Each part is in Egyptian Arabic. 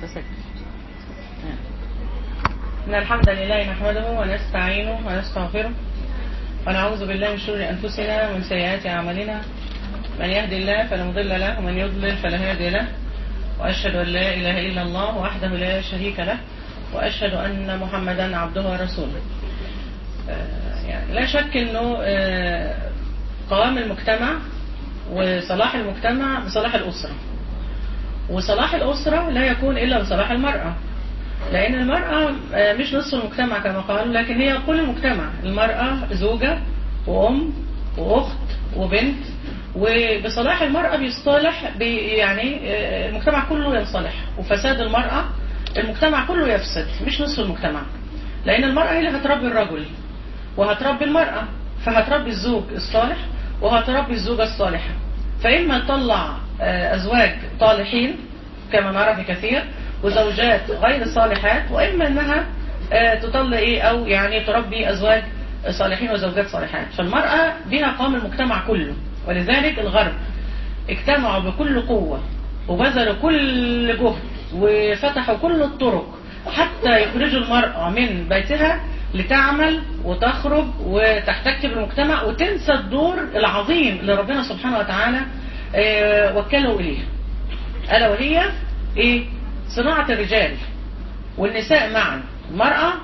تسجل إن الحمد لله نحمده ونستعينه ونستغفره ونعوذ بالله من شرور أنفسنا ومن سيئات أعمالنا من يهدي الله فلا مضل له ومن يضلل فلا هادي له وأشهد أن لا إله إلا الله وحده لا شريك له وأشهد أن محمدا عبده ورسوله آه، يعني لا شك أنه آه، قوام المجتمع وصلاح المجتمع بصلاح الأسرة وصلاح الأسرة لا يكون إلا بصلاح المرأة لأن المرأة آه، مش نصف المجتمع كما قالوا لكن هي كل المجتمع المرأة زوجة وأم وأخت وبنت وبصلاح المرأة بيصطلح بي يعني آه، المجتمع كله ينصلح وفساد المرأة المجتمع كله يفسد مش نصف المجتمع لأن المرأة هي اللي هتربي الرجل وهتربي المرأة فهتربي الزوج الصالح وهتربي الزوجة الصالحة فإما نطلع آه، أزواج طالحين كما نرى في كثير وزوجات غير صالحات وإما أنها آه، تطلع إيه أو يعني تربي أزواج صالحين وزوجات صالحات فالمرأة بها قام المجتمع كله ولذلك الغرب اجتمعوا بكل قوة وبذلوا كل جهد وفتحوا كل الطرق حتى يخرجوا المرأة من بيتها لتعمل وتخرج وتحتك بالمجتمع وتنسى الدور العظيم اللي ربنا سبحانه وتعالى آه، وكله إليه ألا وهي إيه؟ صناعة الرجال والنساء معا المرأة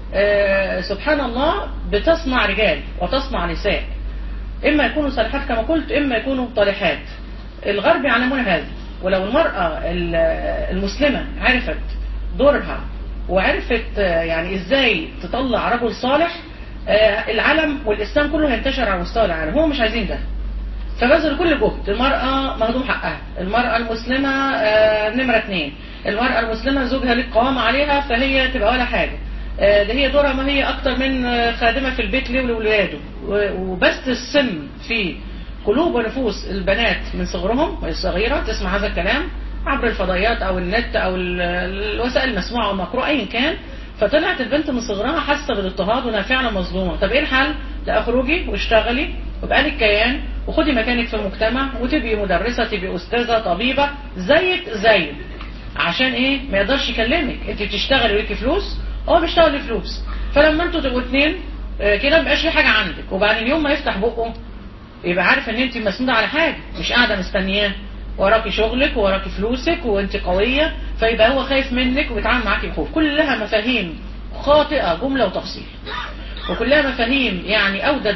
آه، سبحان الله بتصنع رجال وتصنع نساء إما يكونوا صالحات كما قلت إما يكونوا طالحات الغرب يعلمون هذا ولو المرأة ال- المسلمة عرفت دورها وعرفت آه، يعني إزاي تطلع رجل صالح آه، العالم والإسلام كله هينتشر على مستوى العالم هم مش عايزين ده فبذل كل جهد المرأة مهضوم حقها المرأة المسلمة آه، نمرة اتنين المرأة المسلمة زوجها ليه قوام عليها فهي تبقى ولا حاجة آه، ده هي دورها ما هي أكتر من آه، خادمة في البيت ليه ولولاده و- وبث السم في قلوب ونفوس البنات من صغرهم وهي صغيرة تسمع هذا الكلام عبر الفضائيات أو النت أو ال- الوسائل المسموعة أو المقروءة أيا كان فطلعت البنت من صغرها حاسة بالاضطهاد وانها فعلا مظلومة طب ايه الحل؟ لا اخرجي واشتغلي وابقى لك كيان وخدي مكانك في المجتمع وتبقي مدرسة تبقي أستاذة طبيبة زيك زيه عشان ايه ما يقدرش يكلمك انت بتشتغلي وليكي فلوس هو بيشتغل ليه فلوس فلما انتوا تبقوا اتنين آه، كده مبقاش في حاجة عندك وبعدين يوم ما يفتح بقه يبقى عارف ان انت مسنودة على حاجة مش قاعدة مستنياه وراكي شغلك وراكي فلوسك وانت قوية فيبقى هو خايف منك وبيتعامل معاكي بخوف كلها مفاهيم خاطئة جملة وتفصيل وكلها مفاهيم يعني أودت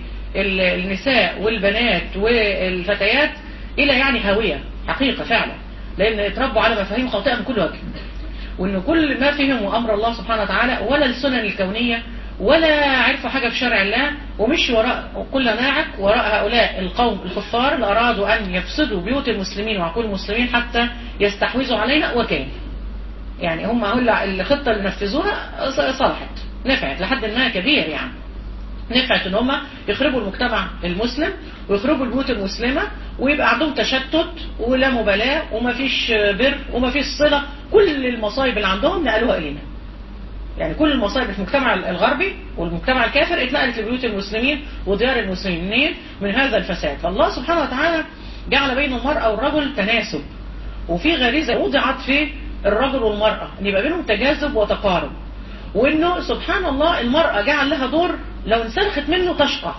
بالنساء والبنات والفتيات إلى يعني هاوية حقيقة فعلا لأن اتربوا على مفاهيم خاطئة من كل وجه وإن كل ما فهموا أمر الله سبحانه وتعالى ولا السنن الكونية ولا عرفوا حاجة في شرع الله ومشوا وراء كل ناعق وراء هؤلاء القوم الكفار اللي أرادوا أن يفسدوا بيوت المسلمين وعقول المسلمين حتى يستحوذوا علينا وكان يعني هم أقول الخطة اللي نفذوها صلحت نفعت لحد ما كبير يعني نفعت ان هم يخربوا المجتمع المسلم ويخربوا البيوت المسلمة ويبقى عندهم تشتت ولا مبالاة ومفيش بر ومفيش صلة كل المصايب اللي عندهم نقلوها إلينا يعني كل المصايب في المجتمع الغربي والمجتمع الكافر اتنقلت لبيوت المسلمين وديار المسلمين منين؟ من هذا الفساد فالله سبحانه وتعالى جعل بين المرأة والرجل تناسب وفي غريزة وضعت في الرجل والمرأة ان يبقى بينهم تجاذب وتقارب وانه سبحان الله المرأة جعل لها دور لو انسلخت منه تشقى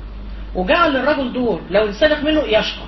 وجعل للرجل دور لو انسلخ منه يشقى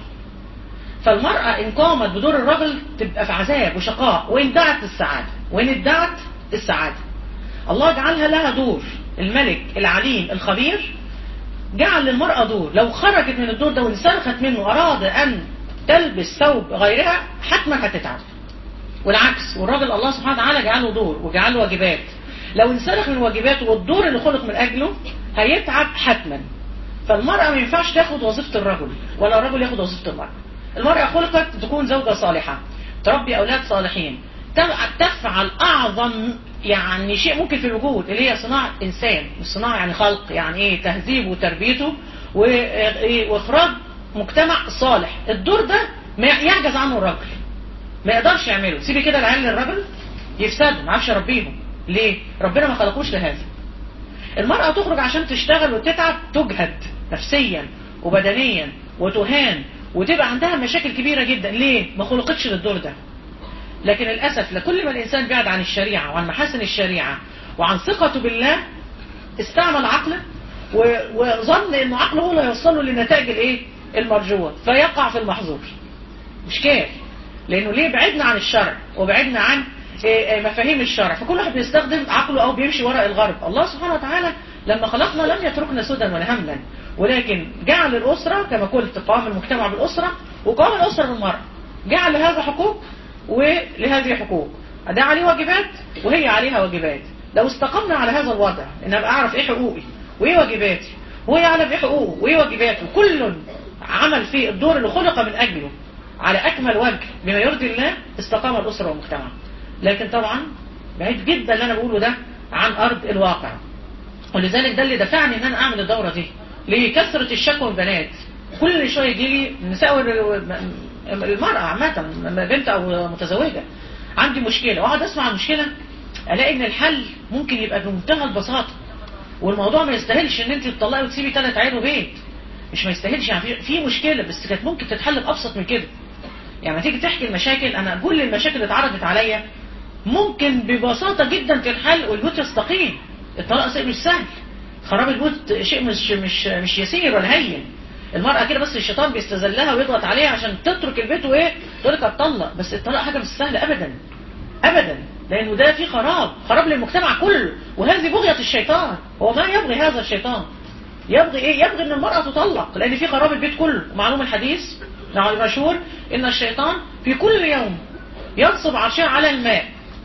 فالمرأة ان قامت بدور الرجل تبقى في عذاب وشقاء وان دعت السعادة وان ادعت السعادة الله جعلها لها دور الملك العليم الخبير جعل للمرأة دور لو خرجت من الدور ده وانسلخت منه أراد أن تلبس ثوب غيرها حتما هتتعب والعكس والراجل الله سبحانه وتعالى جعله دور وجعله واجبات لو انسلخ من واجباته والدور اللي خلق من أجله هيتعب حتما فالمرأة ما ينفعش تاخد وظيفة الرجل ولا الرجل ياخد وظيفة المرأة المرأة خلقت تكون زوجة صالحة تربي أولاد صالحين تفعل أعظم يعني شيء ممكن في الوجود اللي هي صناعة إنسان مش صناعة يعني خلق يعني إيه تهذيبه وتربيته وإخراج مجتمع صالح الدور ده ما يعجز عنه الرجل ما يقدرش يعمله سيبي كده العيال للرجل يفسدوا ما عرفش يربيهم ليه ربنا ما خلقوش لهذا المرأة تخرج عشان تشتغل وتتعب تجهد نفسيا وبدنيا وتهان وتبقى عندها مشاكل كبيرة جدا ليه ما خلقتش للدور ده لكن للأسف لكل ما الإنسان بعد عن الشريعة وعن محاسن الشريعة وعن ثقته بالله استعمل عقله و- وظن انه عقله هو اللي هيوصله للنتائج الايه المرجوه فيقع في المحظور مشكال لانه ليه بعدنا عن الشرع وبعدنا عن إيه، إيه، مفاهيم الشرع فكل واحد بيستخدم عقله او بيمشي وراء الغرب الله سبحانه وتعالى لما خلقنا لم يتركنا سدى ولا هملا ولكن جعل الاسره كما قلت قام المجتمع بالاسره وقام الاسره بالمراه جعل لهذا حقوق ولهذه حقوق ده عليه واجبات وهي عليها واجبات لو استقمنا على هذا الوضع ان ابقى اعرف ايه حقوقي وايه واجباتي وهو يعلم ايه حقوقه وايه واجباته كل عمل فيه الدور اللي خلق من اجله على اكمل وجه بما يرضي الله استقام الاسره والمجتمع لكن طبعا بعيد جدا اللي انا بقوله ده عن ارض الواقع ولذلك ده اللي دفعني ان انا اعمل الدوره دي لكثره الشكوى البنات كل شويه يجي لي النساء وال- المراه عامه بنت او متزوجه عندي مشكله واقعد اسمع المشكله الاقي ان الحل ممكن يبقى بمنتهى البساطه والموضوع ما يستاهلش ان انت تطلقي وتسيبي ثلاث عيال وبيت مش ما يستاهلش يعني في- في مشكله بس كانت ممكن تتحل بابسط من كده يعني لما تيجي تحكي المشاكل انا كل المشاكل اللي اتعرضت عليا ممكن ببساطه جدا تنحل والبيوت يستقيم الطلاق شيء مش سهل خراب البيوت شيء مش مش مش يسير ولا هين المرأة كده بس الشيطان بيستذلها ويضغط عليها عشان تترك البيت وايه تقول لك اتطلق بس الطلاق حاجة مش سهلة ابدا ابدا لانه ده في خراب خراب للمجتمع كله وهذه بغية الشيطان هو ما يبغي هذا الشيطان يبغي ايه يبغي ان المرأة تطلق لان في خراب البيت كله ومعلوم الحديث مشهور ان الشيطان في كل يوم ينصب عرشه على الماء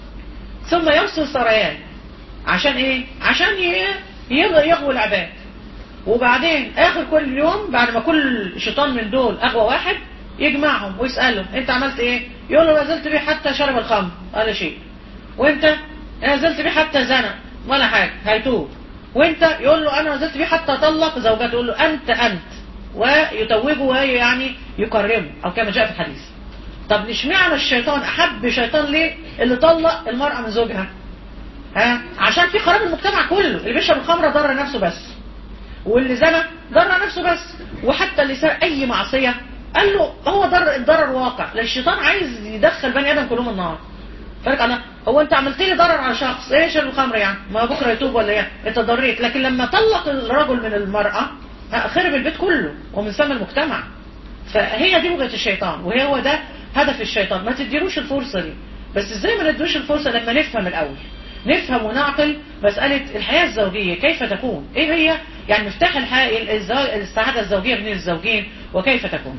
ثم يرسل سريان عشان ايه عشان ي- يغ- يغوي العباد وبعدين اخر كل يوم بعد ما كل شيطان من دول اغوى واحد يجمعهم ويسألهم انت عملت ايه يقول له ما زلت بيه حتى شرب الخمر ولا شيء وانت انا زلت بيه حتى زنى ولا حاجة هيتوب وانت يقول له انا زلت بيه حتى طلق زوجته يقول له انت انت ويتوبه ويعني يكرمه او كما جاء في الحديث طب اشمعنى الشيطان احب شيطان ليه اللي طلق المرأة من زوجها ها عشان في خراب المجتمع كله اللي بيشرب الخمره ضر نفسه بس واللي زنى ضر نفسه بس وحتى اللي سرق اي معصيه قال له هو ضر الضرر واقع لان الشيطان عايز يدخل بني ادم كلهم النار فرق انا هو انت عملت لي ضرر على شخص ايه شرب الخمر يعني ما بكره يتوب ولا ايه انت ضريت لكن لما طلق الرجل من المراه ها، خرب البيت كله ومن ثم المجتمع فهي دي بغية الشيطان وهي هو ده هدف الشيطان ما تديروش الفرصة دي بس ازاي ما نديروش الفرصة لما نفهم الأول نفهم ونعقل مسألة الحياة الزوجية كيف تكون ايه هي يعني مفتاح الحياة الزو- السعادة الزوجية بين الزوجين وكيف تكون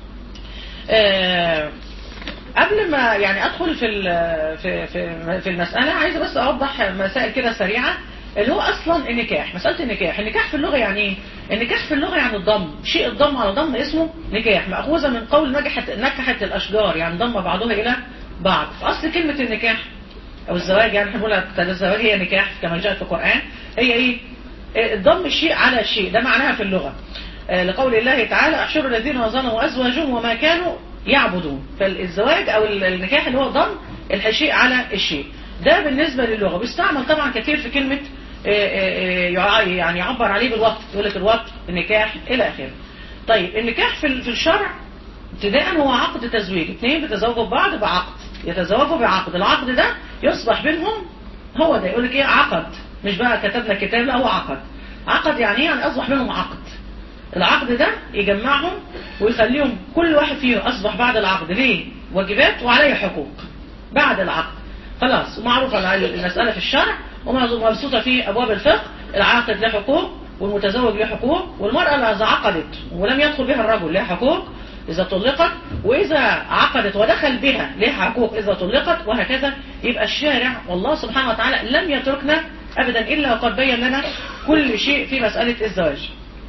آه قبل ما يعني ادخل في ال- في في في المساله عايزه بس اوضح مسائل كده سريعه اللي هو اصلا النكاح مساله النكاح النكاح في اللغه يعني ايه النكاح في اللغه يعني الضم شيء الضم على ضم اسمه نكاح ماخوذه من قول نجحت نكحت الاشجار يعني ضم بعضها الى بعض في اصل كلمه النكاح او الزواج يعني احنا بنقول الزواج هي نكاح كما جاء في القران هي ايه إيه، ضم الشيء على شيء ده معناها في اللغه آه، لقول الله تعالى احشروا الذين ظلموا ازواجهم وما كانوا يعبدون فالزواج او النكاح اللي هو ضم الشيء على الشيء ده بالنسبة للغة بيستعمل طبعا كثير في كلمة آه، آه، يع- يعني يعبر عليه بالوقت يقول لك الوقت النكاح الى اخره طيب النكاح في في الشرع ابتداء هو عقد تزويج اثنين بيتزوجوا ببعض بعقد يتزوجوا بعقد العقد ده يصبح بينهم هو ده يقول لك ايه عقد مش بقى كتبنا كتاب لا هو عقد عقد يعني ايه يعني اصبح بينهم عقد العقد ده يجمعهم ويخليهم كل واحد فيهم اصبح بعد العقد ليه واجبات وعليه حقوق بعد العقد خلاص معروف على المسألة في الشرع ومبسوطة في أبواب الفقه العاقد له حقوق والمتزوج له حقوق والمرأة إذا عقدت ولم يدخل بها الرجل لها حقوق إذا طلقت وإذا عقدت ودخل بها لها حقوق إذا طلقت وهكذا يبقى الشارع والله سبحانه وتعالى لم يتركنا أبدا إلا وقد بين لنا كل شيء في مسألة الزواج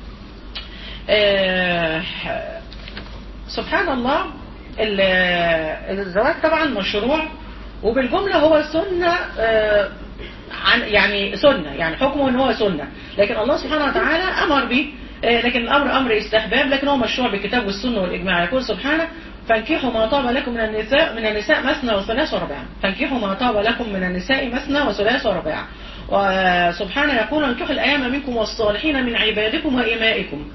آه، سبحان الله ال- الزواج طبعا مشروع وبالجملة هو سنة آه، عن يعني سنة يعني حكمه ان هو سنة لكن الله سبحانه وتعالى امر به آه، لكن الامر امر استحباب لكن هو مشروع بالكتاب والسنة والاجماع يقول سبحانه فانكحوا ما طاب لكم من النساء من النساء مثنى وثلاث ورباع فانكحوا ما طاب لكم من النساء مثنى وثلاث ورباع وسبحانه يقول انكحوا الايام منكم والصالحين من عبادكم وامائكم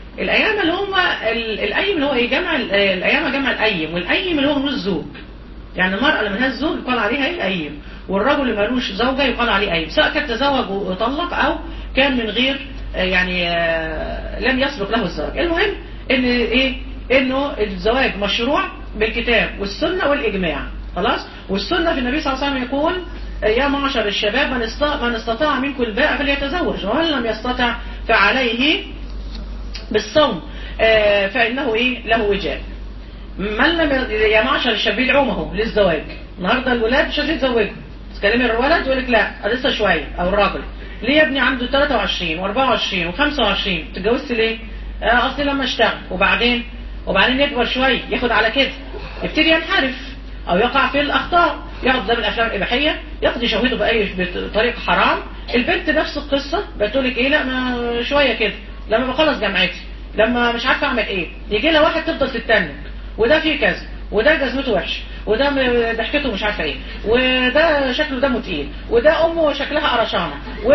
الايام اللي هم ال- الايم اللي هو ايه جمع ال- الايام جمع الايم والايم اللي هو نص الزوج يعني المرأة اللي ملهاش زوج يقال عليها ايه أيم والرجل اللي ملوش زوجة يقال عليه أيم سواء كان تزوج وطلق أو كان من غير آه، يعني آه، لم يسبق له الزواج المهم ان ايه انه الزواج مشروع بالكتاب والسنة والإجماع خلاص والسنة في النبي صلى الله عليه وسلم يقول يا معشر الشباب من استطاع, من استطاع منكم الباء فليتزوج ومن لم يستطع فعليه بالصوم آه، فإنه إيه له وجاء من لم ي- يا معشر الشباب يدعوهم للزواج النهارده الولاد مش هتتزوجوا تكلمي الولد يقول لك لا لسه شويه او الراجل ليه يا ابني عنده 23 و24 و25 اتجوزت ليه؟ آه اصل لما اشتغل وبعدين وبعدين يكبر شويه ياخد على كده يبتدي ينحرف او يقع في الاخطاء ياخد ده من الافلام الاباحيه يقضي شهوته باي بطريقه حرام البنت نفس القصه بتقول لك ايه لا ما شويه كده لما بخلص جامعتي لما مش عارفه اعمل ايه يجي لها واحد تفضل تتنك وده فيه كذا وده جزمته وحش وده م- ضحكته مش عارفه ايه وده شكله دمه تقيل وده امه شكلها قرشانه و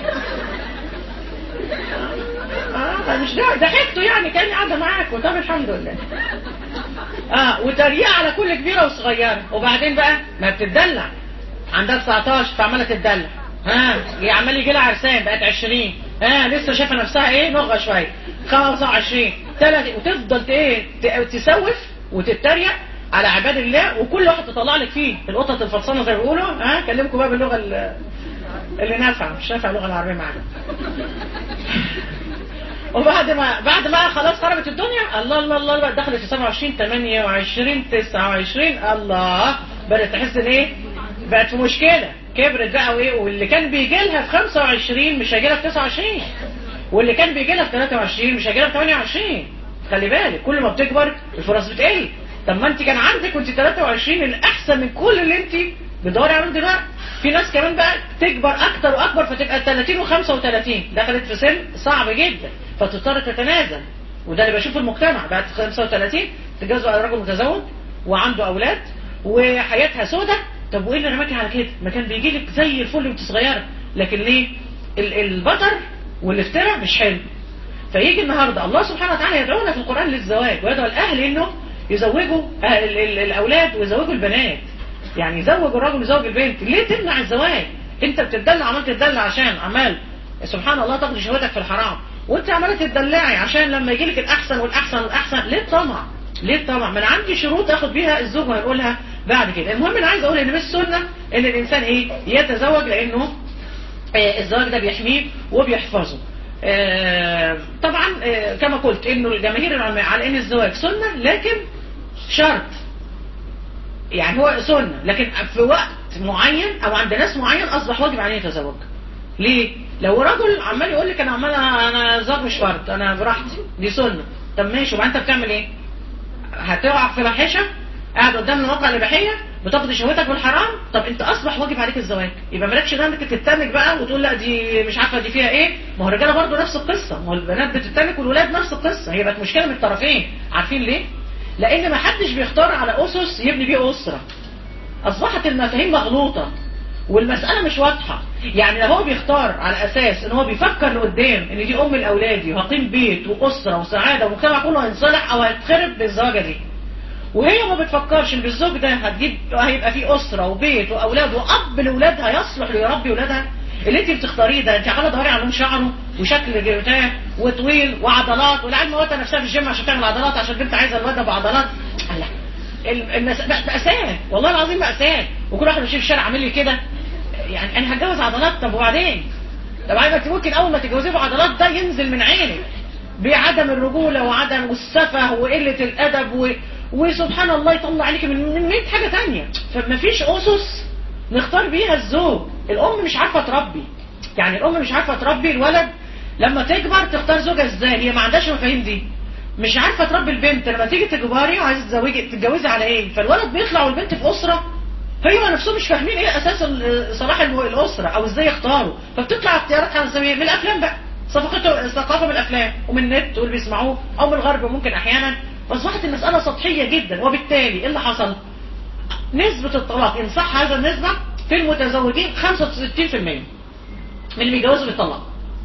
اه مش ده ضحكته يعني كاني قاعده معاك طب الحمد لله اه وتريقه على كل كبيره وصغيره وبعدين بقى ما بتدلع عندها 19 فعماله تدلع ها آه. عمال يجي لها عرسان بقت 20 ها آه. لسه شايفه نفسها ايه نغه شويه 25 30 وتفضل ت- ايه ت- تسوف وتتريق على عباد الله وكل واحد تطلع لك فيه القطط الفطسانه زي ما بيقولوا ها آه. كلمكم بقى باللغه ال- اللي نافعه مش نافعه اللغه العربيه معانا وبعد ما بعد ما خلاص خربت الدنيا الله الله الله بقى دخلت في 27 28 29 الله بدات تحس ان ايه بقت في مشكله كبرت بقى وايه واللي كان بيجي لها في 25 مش هيجي لها في 29 واللي كان بيجي لها في 23 مش هيجي لها في 28 خلي بالك كل ما بتكبر الفرص بتقل طب ما انت كان عندك وانت 23 الاحسن من كل اللي انت بتدوري عليه دلوقتي في ناس كمان بقى تكبر اكتر واكبر فتبقى 30 و35 دخلت في سن صعب جدا فتضطر تتنازل وده اللي بشوفه المجتمع بعد 35 تتجوز على راجل متزوج وعنده اولاد وحياتها سودة طب وايه اللي رماكي على كده ما كان بيجي لك زي الفل وانت صغيره لكن ليه ال- البطر والافتراء مش حلو فيجي النهارده الله سبحانه وتعالى يدعونا في القرآن للزواج ويدعو الأهل إنه يزوجوا ال- ال- الأولاد ويزوجوا البنات يعني يزوج الراجل ويزوج البنت ليه تمنع الزواج انت بتدلع عمال تدلع عشان عمال سبحان الله تاخد شهوتك في الحرام وانت عماله تدلعي عشان لما يجي لك الاحسن والاحسن والاحسن ليه الطمع ليه الطمع ما انا عندي شروط اخد بيها الزوج وهنقولها بعد كده المهم انا عايز اقول ان من السنه ان الانسان ايه يتزوج لانه آه، الزواج ده بيحميه وبيحفظه آه، طبعا آه، كما قلت انه الجماهير العلماء على ان الزواج سنة لكن شرط يعني هو سنة لكن في وقت معين او عند ناس معين اصبح واجب عليه يتزوج ليه لو رجل عمال يقول لك انا عمال انا زوج مش فرض انا براحتي دي سنة طب ماشي وبعدين انت بتعمل ايه هتقع في فاحشه قاعد قدام المواقع الاباحيه بتاخد شهوتك بالحرام طب انت اصبح واجب عليك الزواج يبقى مالكش ده انك تتنك بقى وتقول لا دي مش عارفه دي فيها ايه ما هو الرجاله برضه نفس القصه ما هو البنات بتتنك والولاد نفس القصه هي بقت مشكله من الطرفين عارفين ليه لان ما حدش بيختار على اسس يبني بيه اسره اصبحت المفاهيم مغلوطه والمسألة مش واضحة يعني لو هو بيختار على أساس إن هو بيفكر لقدام إن دي أم لأولادي وهقيم بيت وأسرة وسعادة والمجتمع كله هينصلح أو هيتخرب بالزواجة دي وهي ما بتفكرش إن بالزوج ده هتجيب هيبقى فيه أسرة وبيت وأولاد وأب لأولادها يصلح ليربي أولادها اللي أنت بتختاريه ده أنت عمالة تدوري على لون شعره وشكل بتاع وطويل وعضلات والعيال موتة نفسها في الجيم عشان تعمل عضلات عشان البنت عايزة الواد أبو عضلات لا المس... مأساة والله العظيم مأساة وكل واحد ماشي في الشارع عامل لي كده يعني انا هتجوز عضلات طب وبعدين طب عارف انت ممكن اول ما تتجوزيه بعضلات ده ينزل من عينك بعدم الرجوله وعدم والسفه وقله الادب و... وسبحان الله يطلع عليك من من 100 حاجه تانية فمفيش اسس نختار بيها الزوج الام مش عارفه تربي يعني الام مش عارفه تربي الولد لما تكبر تختار زوجها ازاي هي ما عندهاش المفاهيم دي مش عارفه تربي البنت لما تيجي تكبري وعايزه تزوجي تتجوزي على ايه فالولد بيطلع والبنت في اسره هي نفسهم مش فاهمين ايه اساس ال- صلاح الو- الاسره او ازاي يختاروا فبتطلع اختيارات حساسيه من الافلام بقى ثقافته ثقافه من الافلام ومن النت واللي بيسمعوه او من الغرب ممكن احيانا فاصبحت المساله سطحيه جدا وبالتالي ايه اللي حصل؟ نسبه الطلاق ان صح هذا النسبه في المتزوجين 65% من اللي بيتجوزوا بيطلقوا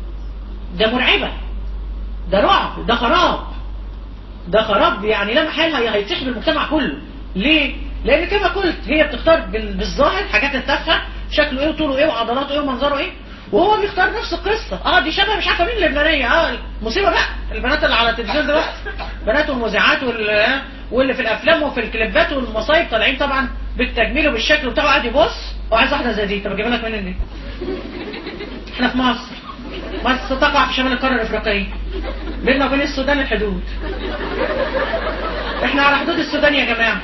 ده مرعبه ده رعب ده خراب ده خراب يعني لا محال هي- هيتسحب المجتمع كله ليه لان كما قلت هي بتختار بال- بالظاهر حاجات التافهه شكله ايه وطوله ايه وعضلاته ايه ومنظره ايه وهو بيختار نفس القصه اه دي شبه مش عارفه مين اللبنانيه اه مصيبه بقى البنات اللي على التلفزيون دلوقتي بنات والمذيعات وال واللي في الافلام وفي الكليبات والمصايب طالعين طبعا بالتجميل وبالشكل وبتاع قاعد يبص وعايز واحده زي دي طب اجيب لك منين دي؟ احنا في مصر مصر تقع في شمال القاره الافريقيه بيننا وبين السودان الحدود احنا على حدود السودان يا جماعه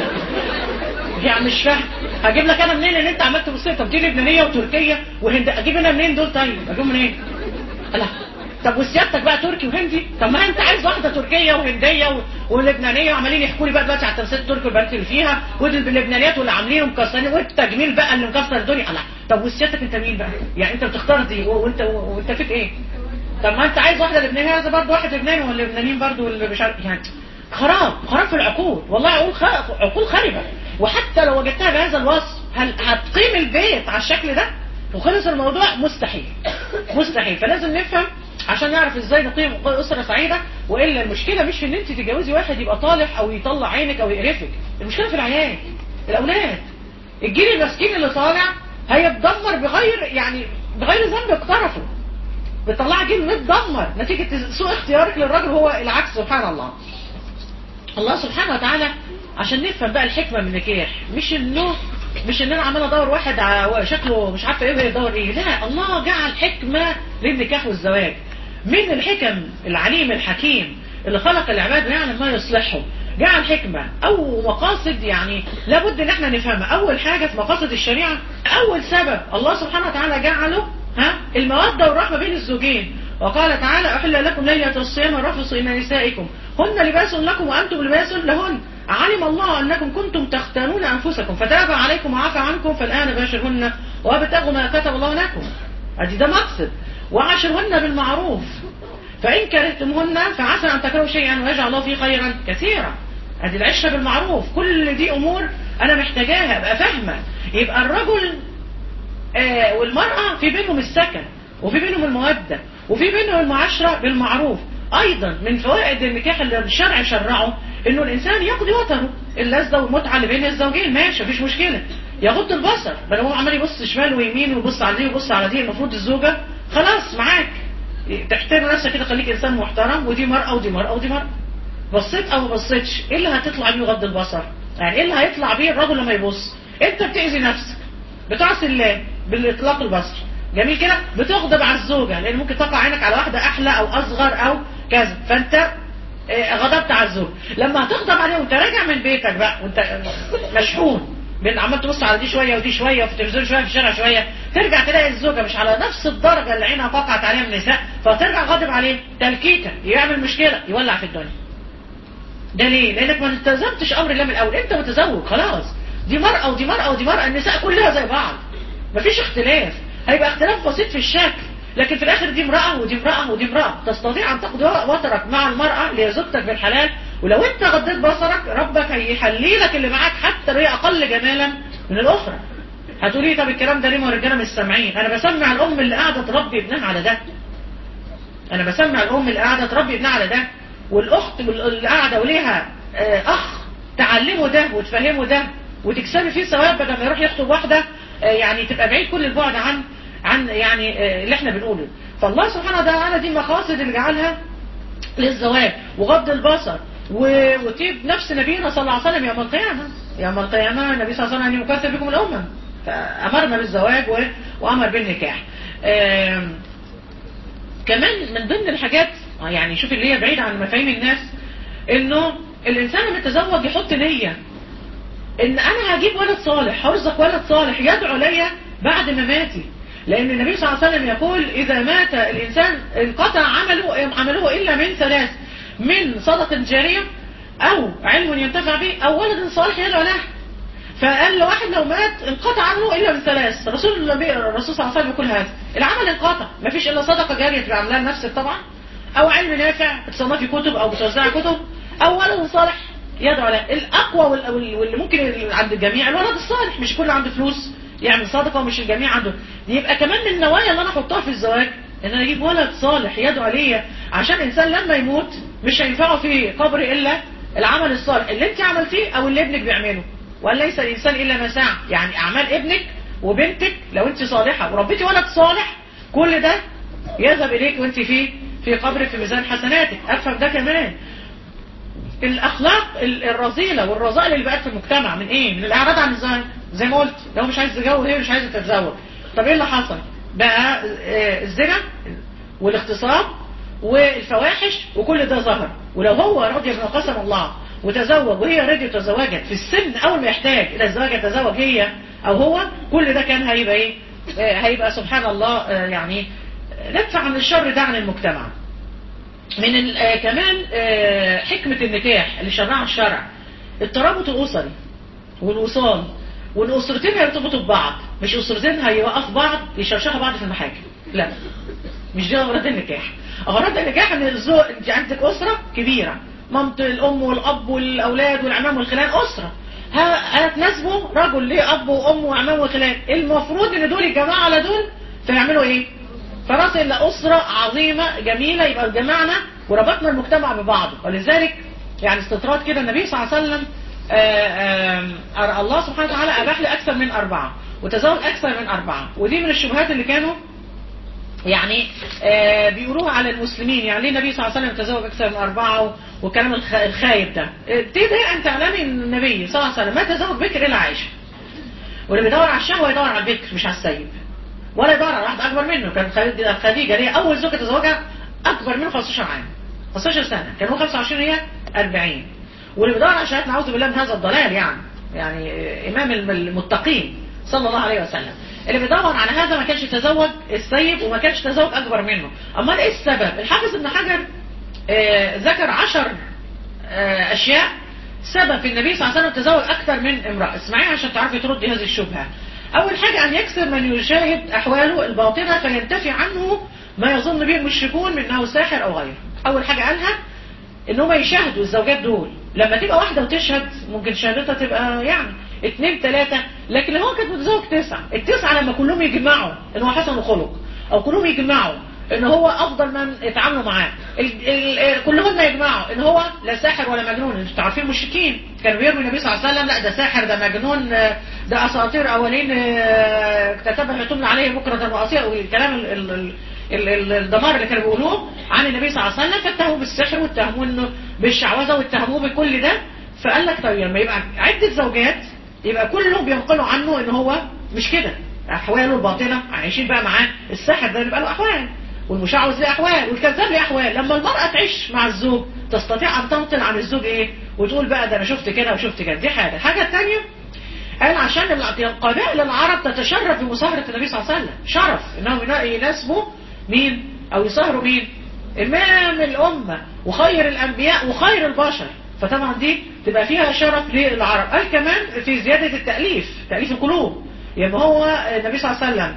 يعني مش فاهم هجيب لك انا منين ان انت عملت بصير طب دي لبنانيه وتركيه وهند اجيب انا منين دول طيب اجيب منين لا طب وسيادتك بقى تركي وهندي طب ما انت عايز واحده تركيه وهنديه و... ولبنانيه وعمالين يحكوا لي بقى دلوقتي على التمثيل التركي والبنات اللي فيها واللبنانيات واللي عاملين ومكسرين والتجميل بقى اللي مكسر الدنيا لا طب وسيادتك انت مين بقى يعني انت بتختار دي و- وانت و- وانت فيك ايه طب ما انت عايز واحده لبنانيه عايز برضه واحد لبناني واللبنانيين برضه اللي مش عارف يعني خراب خراب في العقول والله عقول خ... عقول خربه وحتى لو وجدتها بهذا الوصف هل هتقيم البيت على الشكل ده وخلص الموضوع مستحيل مستحيل فلازم نفهم عشان نعرف ازاي نقيم اسره سعيده والا المشكله مش في ان انت تتجوزي واحد يبقى طالح او يطلع عينك او يقرفك المشكله في العيال الاولاد الجيل المسكين اللي طالع هيتدمر بغير يعني بغير ذنب اقترفه بتطلع جيل متدمر نتيجه سوء اختيارك للراجل هو العكس سبحان الله الله سبحانه وتعالى عشان نفهم بقى الحكمة من النكاح مش انه مش ان انا عمال ادور واحد ع- شكله مش عارفه ايه وهي تدور ايه لا الله جعل حكمة للنكاح والزواج من الحكم العليم الحكيم اللي خلق العباد ويعلم ما يصلحهم جعل حكمة او مقاصد يعني لابد ان احنا نفهمها اول حاجة في مقاصد الشريعة اول سبب الله سبحانه وتعالى جعله ها المودة والرحمة بين الزوجين وقال تعالى أحل لكم ليلة الصيام الرفص إلى نسائكم هن لباس لكم وأنتم لباس لهن علم الله أنكم كنتم تختانون أنفسكم فتاب عليكم وعفى عنكم فالآن باشرهن وابتغوا ما كتب الله لكم أدي ده مقصد وعاشرهن بالمعروف فإن كرهتمهن فعسى أن تكرهوا شيئا ويجعل الله فيه خيرا كثيرا أدي العشرة بالمعروف كل دي أمور أنا محتاجاها أبقى فاهمة يبقى الرجل آه، والمرأة في بينهم السكن وفي بينهم المودة وفي بينهم المعاشرة بالمعروف أيضا من فوائد النكاح اللي الشرع شرعه إنه الإنسان يقضي وطره اللذة والمتعة اللي بين الزوجين ماشي مفيش مشكلة يغض البصر بدل هو عمال يبص شمال ويمين ويبص على دي ويبص على دي المفروض الزوجة خلاص معاك تحترم نفسك كده خليك إنسان محترم ودي مرأة ودي مرأة ودي مرأة بصيت او ما بصيتش ايه اللي هتطلع بيه غض البصر يعني ايه اللي هيطلع بيه الرجل لما يبص انت بتأذي نفسك بتعصي الله بالاطلاق البصر جميل كده بتغضب على الزوجه لان ممكن تقع عينك على واحده احلى او اصغر او كذا فانت آه، غضبت على الزوج لما هتغضب عليه وانت راجع من بيتك بقى وانت مشحون بين عمال تبص على دي شويه ودي شويه وفي التلفزيون شويه في الشارع شويه ترجع تلاقي الزوجه مش على نفس الدرجه اللي عينها وقعت عليها من النساء فترجع غاضب عليه تلكيكه يعمل مشكله يولع في الدنيا ده ليه؟ لانك ما التزمتش امر الله من الاول انت متزوج خلاص دي مرأة ودي مرأة ودي مرأة النساء كلها زي بعض مفيش اختلاف هيبقى اختلاف بسيط في الشكل لكن في الاخر دي امرأة ودي امرأة ودي امرأة تستطيع ان تقضي وترك مع المرأة اللي هي زوجتك بالحلال ولو انت غضيت بصرك ربك هيحلي لك اللي معاك حتى لو هي اقل جمالا من الاخرى هتقولي طب الكلام ده ليه ما الرجاله مش سامعين انا بسمع الام اللي قاعده تربي ابنها على ده انا بسمع الام اللي قاعده تربي ابنها على ده والاخت اللي قاعده وليها آه، اخ تعلمه ده وتفهمه ده وتكسبي فيه ثواب بدل ما يروح يخطب واحده آه، يعني تبقى بعيد كل البعد عن عن يعني آه، اللي احنا بنقوله فالله سبحانه وتعالى دي مقاصد اللي جعلها للزواج وغض البصر و- وطيب نفس نبينا صلى الله عليه وسلم يوم القيامة يوم القيامة النبي صلى الله عليه وسلم أن يكثر بكم الأمم فأمرنا بالزواج و- وأمر بالنكاح آم، كمان من ضمن الحاجات يعني شوف اللي هي بعيدة عن مفاهيم الناس انه الانسان لما يتزوج يحط نية ان انا هجيب ولد صالح هرزق ولد صالح يدعو لي بعد مماتي لان النبي صلى الله عليه وسلم يقول اذا مات الانسان انقطع عمله عمله الا من ثلاث من صدقة جارية او علم ينتفع به او ولد صالح يدعو له فقال له واحد لو مات انقطع عنه الا من ثلاث رسول النبي الرسول صلى الله عليه وسلم يقول هذا العمل انقطع ما فيش الا صدقه جاريه تبقى عاملاها لنفسك طبعا او علم نافع بتصنفي كتب او بتوزعي كتب او ولد صالح يدعو له الاقوى وال- وال- واللي ممكن عند الجميع الولد الصالح مش كل عنده فلوس يعمل صدقه ومش الجميع عنده يبقى كمان من النوايا اللي انا احطها في الزواج ان انا اجيب ولد صالح يدعو ليا عشان الانسان لما يموت مش هينفعه في قبري الا العمل الصالح اللي انت عملتيه او اللي ابنك بيعمله وأن ليس الإنسان إلا ما سعى يعني أعمال ابنك وبنتك لو أنت صالحة وربيتي ولد صالح كل ده يذهب إليك وأنت في في قبرك في ميزان حسناتك أفهم ده كمان الأخلاق الرذيلة والرذائل اللي بقت في المجتمع من إيه؟ من الإعراض عن الزواج زي ما قلت لو مش عايز تتجوز هي مش عايزة تتزوج طب إيه اللي حصل؟ بقى الزنا والاغتصاب والفواحش وكل ده ظهر ولو هو رضي بما قسم الله وتزوج وهي رضي تزوجت في السن اول ما يحتاج الى الزواج يتزوج هي او هو كل ده كان هيبقى ايه هيبقى سبحان الله يعني ندفع عن الشر ده عن المجتمع من كمان حكمة النكاح اللي شرعها الشرع الترابط الأسري والوصال والأسرتين هيرتبطوا ببعض مش أسرتين هيوقف بعض يشرشحوا بعض في المحاكم لا مش دي أغراض النكاح أغراض النكاح ان الزوج انت عندك أسرة كبيرة مامت الأم والأب والأولاد والعمام والخلان أسرة هتناسبوا رجل ليه أب وأم وعمام وخلان المفروض ان دول يتجمعوا على دول فيعملوا ايه فراس إلا أسرة عظيمة جميلة يبقى جمعنا وربطنا المجتمع ببعضه ولذلك يعني استطراد كده النبي صلى الله عليه وسلم آآ آآ الله سبحانه وتعالى أباح لي أكثر من أربعة وتزوج أكثر من أربعة ودي من الشبهات اللي كانوا يعني آه بيقولوها على المسلمين يعني ليه النبي صلى الله عليه وسلم تزوج أكثر من أربعة والكلام الخايب ده تقدر أن تعلمي أن النبي صلى الله عليه وسلم ما تزوج بكر إلا عائشة واللي بيدور على الشهوة يدور على البكر مش على السيب ولا يدور على واحد أكبر منه كان خديجة ليه أول زوجة تزوجها أكبر منه 15 عام 15 سنة كان هو 25 هي 40 واللي بيدور على شهادة نعوذ بالله من هذا الضلال يعني يعني إمام المتقين صلى الله عليه وسلم اللي بيدور على هذا ما كانش يتزوج السيد وما كانش يتزوج أكبر منه أمال إيه السبب الحافظ ابن حجر آه ذكر عشر آه أشياء سبب في النبي صلى الله عليه وسلم تزوج أكثر من امرأة اسمعي عشان تعرفي تردي هذه الشبهة أول حاجة أن يكسر من يشاهد أحواله الباطنة فينتفي عنه ما يظن به المشركون من أنه ساحر أو غيره أول حاجة قالها إن هم يشاهدوا الزوجات دول لما تبقى واحدة وتشهد ممكن شهادتها تبقى يعني اتنين تلاتة لكن هو كانت متزوج تسعة التسعة لما كلهم يجمعوا ان هو حسن الخلق او كلهم يجمعوا ان هو افضل من اتعاملوا معاه كلهم يجمعوا ان هو لا ساحر ولا مجنون انتوا عارفين المشركين كانوا بيرموا النبي صلى الله عليه وسلم لا ده ساحر ده مجنون ده اساطير اولين اكتتبها تملى عليه بكرة واصيلا والكلام الدمار اللي كانوا بيقولوه عن النبي صلى الله عليه وسلم فاتهموه بالسحر واتهموه انه بالشعوذه واتهموه بكل ده فقال لك طيب لما يبقى عدة زوجات يبقى كلهم بينقلوا عنه ان هو مش كده احواله الباطنه عايشين بقى معاه الساحر ده بيبقى له احوال والمشعوذ له احوال والكذاب له احوال لما المراه تعيش مع الزوج تستطيع ان تنقل عن الزوج ايه وتقول بقى ده انا شفت كده وشفت كده دي حاجه الحاجه الثانيه قال عشان قبائل العرب تتشرف بمصاهره النبي صلى الله عليه وسلم شرف انهم يناسبوا مين او يصاهروا مين امام الامه وخير الانبياء وخير البشر فطبعا دي تبقى فيها شرف للعرب قال كمان في زيادة التأليف تأليف القلوب يبقى هو النبي صلى الله عليه وسلم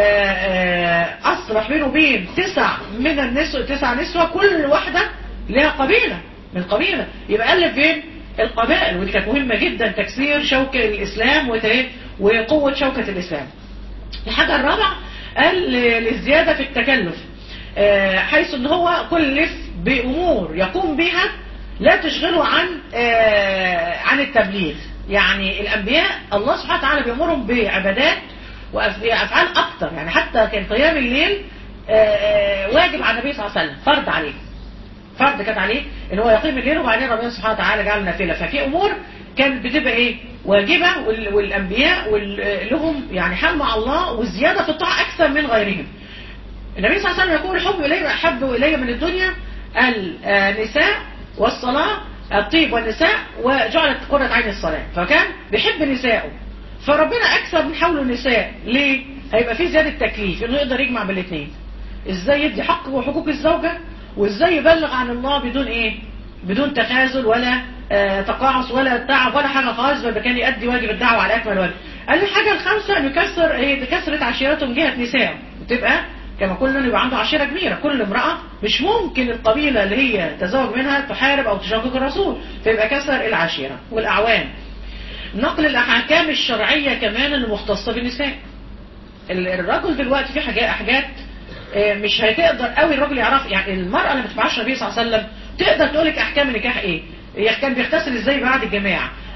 أصبح بينه وبين تسع من النسوة تسع نسوة كل واحدة لها قبيلة من قبيلة يبقى ألف بين القبائل ودي كانت مهمة جدا تكسير شوكة الإسلام وقوة شوكة الإسلام الحاجة الرابعة قال للزيادة في التكلف حيث ان هو كلف بأمور يقوم بها لا تشغله عن آه عن التبليغ يعني الأنبياء الله سبحانه وتعالى بيأمرهم بعبادات وأفعال أكتر يعني حتى كان قيام الليل آه آه واجب على النبي صلى الله عليه وسلم فرض عليه فرض كانت عليه ان هو يقيم الليل وبعدين ربنا سبحانه وتعالى جعل نافله ففي امور كانت بتبقى ايه واجبه والانبياء لهم يعني حال مع الله والزياده في الطاعه اكثر من غيرهم النبي صلى الله عليه وسلم يقول حب الي احب الي من الدنيا النساء والصلاة الطيب والنساء وجعلت قرة عين الصلاة فكان بيحب نسائه فربنا أكثر من حوله النساء ليه؟ هيبقى فيه زيادة تكليف إنه يقدر يجمع بالاثنين إزاي يدي حق وحقوق الزوجة وإزاي يبلغ عن الله بدون إيه؟ بدون تخاذل ولا آه تقاعس ولا تعب ولا حاجة خالص بل كان يؤدي واجب الدعوة على أكمل وجه قال الحاجة الخامسة إنه يكسر إيه كسرة عشيرته من جهة نسائه وتبقى كما قلنا يبقى عنده عشيرة كبيرة كل امرأة مش ممكن القبيلة اللي هي تزوج منها تحارب أو تشاكك الرسول فيبقى كسر العشيرة والأعوان نقل الأحكام الشرعية كمان المختصة بالنساء الرجل دلوقتي في حاجات حاجات مش هتقدر قوي الراجل يعرف يعني المرأة اللي ما تبعش النبي صلى الله عليه وسلم تقدر تقول لك أحكام النكاح إيه كان بيغتسل إزاي بعد الجماع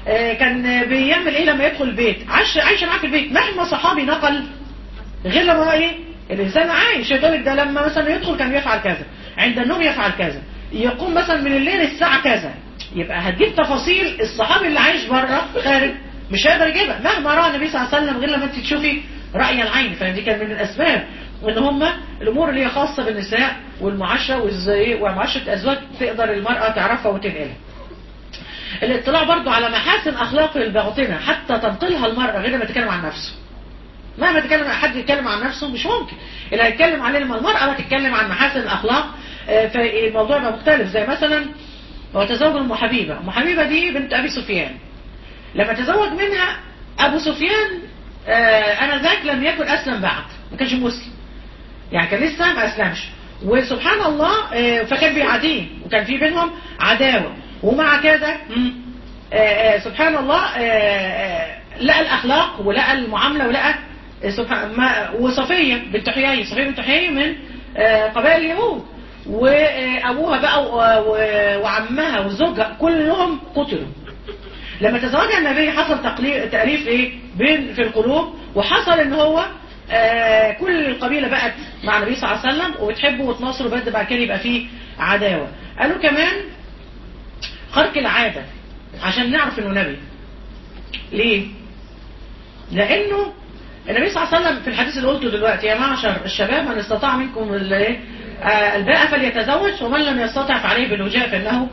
آه، كان بيعمل ايه لما يدخل البيت عاش عايش معاه في البيت مهما صحابي نقل غير لما ايه الانسان عايش يقول لك ده لما مثلا يدخل كان يفعل كذا عند النوم يفعل كذا يقوم مثلا من الليل الساعه كذا يبقى هتجيب تفاصيل الصحابي اللي عايش بره خارج مش هيقدر يجيبها مهما راى النبي صلى الله عليه وسلم غير لما انت تشوفي راي العين فدي كان من الاسباب ان هم الامور اللي هي خاصه بالنساء والمعاشره وازاي ومعاشره الازواج تقدر المراه تعرفها وتنقلها الاطلاع برضو على محاسن اخلاق الباطنه حتى تنقلها المراه غير ما تتكلم عن نفسه مهما تتكلم حد يتكلم عن نفسه مش ممكن اللي هيتكلم عليه لما المرأة تتكلم عن محاسن الأخلاق آه، فالموضوع يبقى مختلف زي مثلا هو تزوج أم حبيبة أم حبيبة دي بنت أبي سفيان لما تزوج منها أبو سفيان آه، أنا ذاك لم يكن أسلم بعد ما كانش مسلم يعني كان لسه ما أسلمش وسبحان الله آه، فكان بيعاديه وكان في بينهم عداوة ومع كده مم، آه، آه، سبحان الله آه، آه، لقى الأخلاق ولقى المعاملة ولقى آه، سبحان ما وصفية بنت حيي صفية بنت حيي من آه، قبائل اليهود وأبوها بقى و- و- وعمها وزوجها كلهم قتلوا لما تزوجها النبي حصل تقلي- تأليف ايه بين في القلوب وحصل ان هو آه كل القبيلة بقت مع النبي صلى الله عليه وسلم وبتحبه وتناصره بد بعد كده يبقى فيه عداوة قالوا كمان خرق العادة عشان نعرف انه نبي ليه لانه النبي صلى الله عليه وسلم في الحديث اللي قلته دلوقتي يا معشر الشباب من استطاع منكم ال- إيه؟ آه، الباء فليتزوج ومن لم يستطع فعليه بالوجاء فانه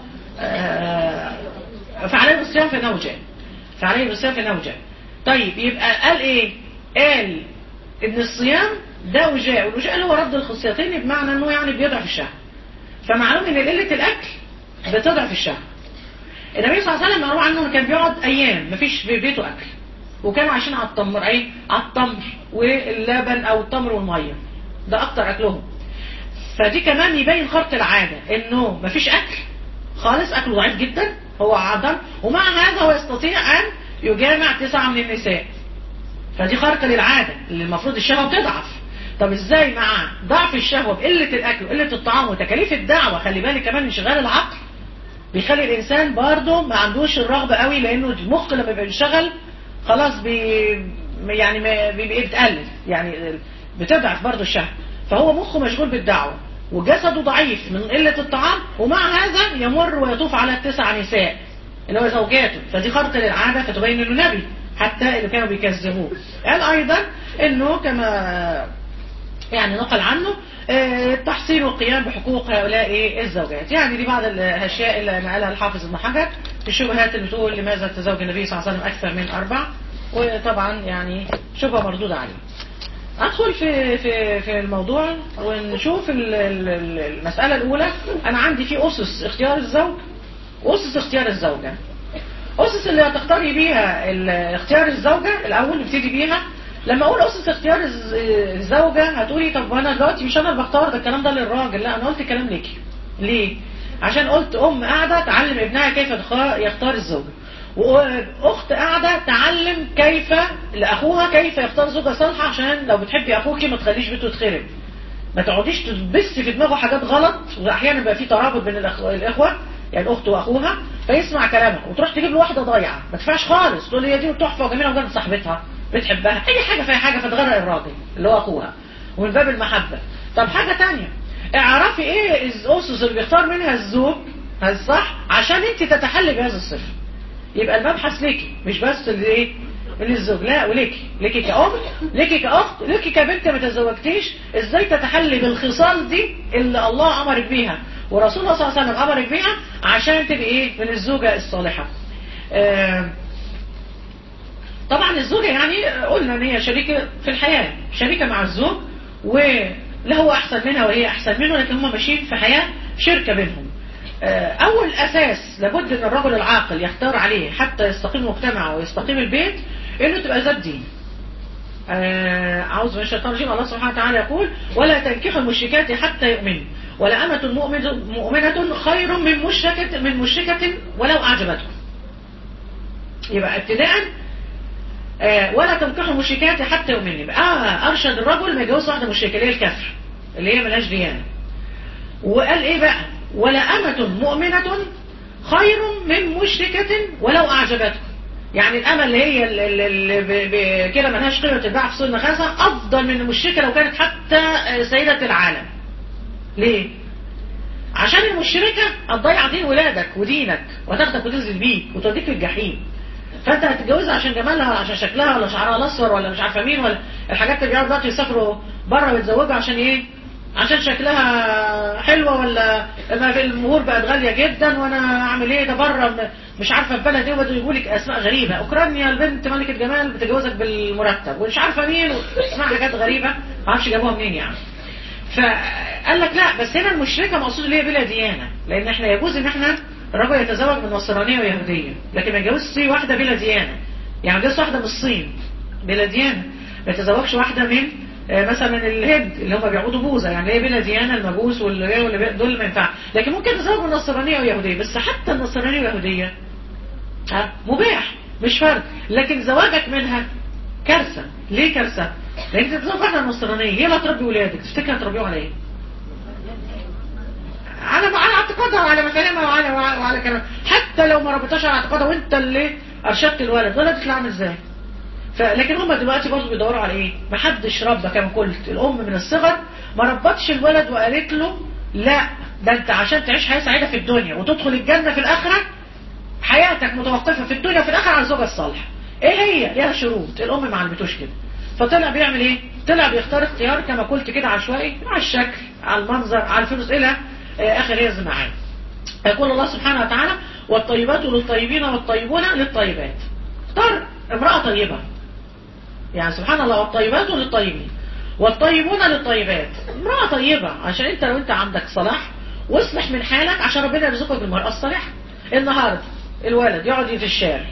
آه، فعليه بالصيام فانه جاء فعليه بالصيام فانه جاء طيب يبقى قال ايه قال ان الصيام ده وجاء والوجاء اللي هو رد الخصيتين بمعنى انه يعني بيضعف الشهوه فمعلوم ان قله الاكل بتضعف الشهوه النبي صلى الله عليه وسلم مروي عنه إنه كان بيقعد ايام مفيش في بيته اكل وكانوا عايشين على التمر ايه على التمر واللبن او التمر والميه ده اكتر اكلهم فدي كمان يبين خرق العاده انه مفيش اكل خالص اكله ضعيف جدا هو عضل ومع هذا هو يستطيع ان يجامع تسعه من النساء فدي خرق للعاده اللي المفروض الشهوه بتضعف طب ازاي مع ضعف الشهوه بقله الاكل وقله الطعام وتكاليف الدعوه خلي بالك كمان انشغال العقل بيخلي الانسان برضه ما عندوش الرغبه قوي لانه المخ لما بيبقى انشغل خلاص بي يعني ما بيبقى بتقلل يعني بتضعف برضه الشهوه فهو مخه مشغول بالدعوه وجسده ضعيف من قله الطعام ومع هذا يمر ويطوف على التسع نساء اللي هو زوجاته فدي خرق للعاده فتبين انه نبي حتى اللي كانوا بيكذبوه قال ايضا انه كما يعني نقل عنه آه، التحصيل والقيام بحقوق هؤلاء إيه؟ الزوجات يعني دي بعض الاشياء اللي نقلها الحافظ ابن حجر في الشبهات اللي بتقول لماذا تزوج النبي صلى الله عليه وسلم اكثر من اربع وطبعا يعني شبهه مردوده عليه ادخل في في في الموضوع ونشوف ال- ال- ال- المساله الاولى انا عندي في اسس اختيار الزوج واسس اختيار الزوجه اسس اللي هتختاري بيها ال- اختيار الزوجه الاول نبتدي بيها لما اقول اسس اختيار الز- الزوجه هتقولي طب انا دلوقتي مش انا اللي بختار ده الكلام ده للراجل لا انا قلت كلام ليكي ليه عشان قلت ام قاعده تعلم ابنها كيف يتخ- يختار الزوجه واخت قاعده تعلم كيف لاخوها كيف يختار زوجه صالحه عشان لو بتحبي اخوكي ما تخليش بيته يتخرب ما تقعديش تبث في دماغه حاجات غلط واحيانا بيبقى في ترابط بين الأخ- الاخوه يعني الاخت واخوها فيسمع كلامها وتروح تجيب له واحده ضايعه ما تنفعش خالص تقول هي دي تحفه وجميله وجنب صاحبتها بتحبها اي حاجه فيها حاجه فتغرق الراجل اللي هو اخوها ومن باب المحبه طب حاجه تانية اعرفي ايه الاسس اللي بيختار منها الزوج الصح عشان انت تتحلي بهذا الصفه يبقى المبحث ليكي مش بس الايه للزوج لا وليكي ليكي كأم ليكي كأخت ليكي كبنت ما تزوجتيش ازاي تتحلي بالخصال دي اللي الله امرك بيها ورسول الله صلى الله عليه وسلم امرك بيها عشان تبقي ايه من الزوجة الصالحة آه طبعا الزوجة يعني قلنا ان هي شريكة في الحياة شريكة مع الزوج ولا هو احسن منها وهي احسن منه لكن هم ماشيين في حياة شركة بينهم آه، اول اساس لابد ان الرجل العاقل يختار عليه حتى يستقيم مجتمعه ويستقيم البيت انه تبقى ذات دين آه، أعوذ من الشيطان الرجيم الله سبحانه وتعالى يقول ولا تنكحوا المشركات حتى يؤمنوا ولا أمة مؤمنة, مؤمنة خير من مشركة من مشركة ولو أعجبتكم يبقى ابتداء آه، ولا تنكحوا المشركات حتى يؤمنوا يبقى آه أرشد الرجل ما يتجوز واحدة مشركة اللي هي الكفر اللي هي ملهاش ديانة وقال إيه بقى ولا أمة مؤمنة خير من مشركة ولو أعجبتكم يعني الامل اللي هي ال- ال- اللي ب- ب- كده ملهاش قيمه تتباع في سوق النخاسه افضل من المشركه لو كانت حتى آه، سيده العالم ليه عشان المشركه هتضيع دين ولادك ودينك وتاخدك وتنزل بيك وتوديك الجحيم فانت هتتجوزها عشان جمالها ولا عشان شكلها ولا شعرها الاصفر ولا مش عارفه مين ولا الحاجات اللي بيقعدوا دلوقتي يسافروا بره ويتزوجوا عشان ايه عشان شكلها حلوه ولا ما في المهور بقت غاليه جدا وانا اعمل ايه ده بره م- مش عارفه في بلد ايه وبدوا يجيبوا لك اسماء غريبه اوكرانيا البنت ملكه جمال بتتجوزك بالمرتب ومش عارفه مين اسمها حاجات غريبه ما اعرفش جابوها منين يعني فقال لك لا بس هنا المشركه مقصود اللي هي بلا ديانه لان احنا يجوز ان احنا الرجل يتزوج من نصرانيه ويهوديه لكن ما يتجوزش واحده بلا ديانه يعني ما يتجوزش واحده من الصين بلا ديانه ما يتزوجش واحده من آه، مثلا الهند اللي هم بيعبدوا بوذا يعني هي بلا ديانه المجوس واللي واللي بي- دول ما ينفع لكن ممكن تتزوج من نصرانيه ويهوديه بس حتى النصرانيه واليهوديه ها مباح مش فرض لكن زواجك منها كارثه ليه كارثه؟ لان انت بتزوج واحده نصرانيه هي اللي هتربي ولادك تفتكر هتربيهم على ايه؟ على على اعتقادها وعلى مفاهيمها وعلى وعلى كلام حتى لو ما ربطهاش على اعتقادها وانت اللي ارشدت الولد الولد يطلع عامل ازاي؟ فلكن هم دلوقتي برضه بيدوروا على ايه؟ ما حدش ربى كما قلت الام من الصغر ما ربتش الولد وقالت له لا ده انت عشان تعيش حياه سعيده في الدنيا وتدخل الجنه في الاخره حياتك متوقفه في الدنيا وفي الاخره على الزوجه الصالحه. ايه هي؟ ليها شروط الام ما علمتوش كده. فطلع بيعمل ايه؟ طلع بيختار اختيار كما قلت كده عشوائي على الشكل على المنظر على الفلوس الى آه، اخر هي الزمعان. يقول الله سبحانه وتعالى والطيبات للطيبين والطيبون للطيبات. اختار امراه طيبه يعني سبحان الله والطيبات للطيبين والطيبون للطيبات امرأة طيبة عشان انت لو انت عندك صلاح واصلح من حالك عشان ربنا يرزقك بالمرأة الصالحة النهاردة الولد يقعد في الشارع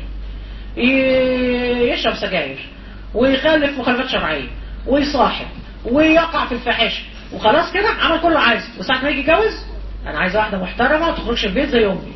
ي- يشرب سجاير ويخالف مخالفات شرعية ويصاحب ويقع في الفاحشة وخلاص كده عمل كله عايز وساعة ما يجي يتجوز انا عايز واحدة محترمة ما تخرجش البيت زي امي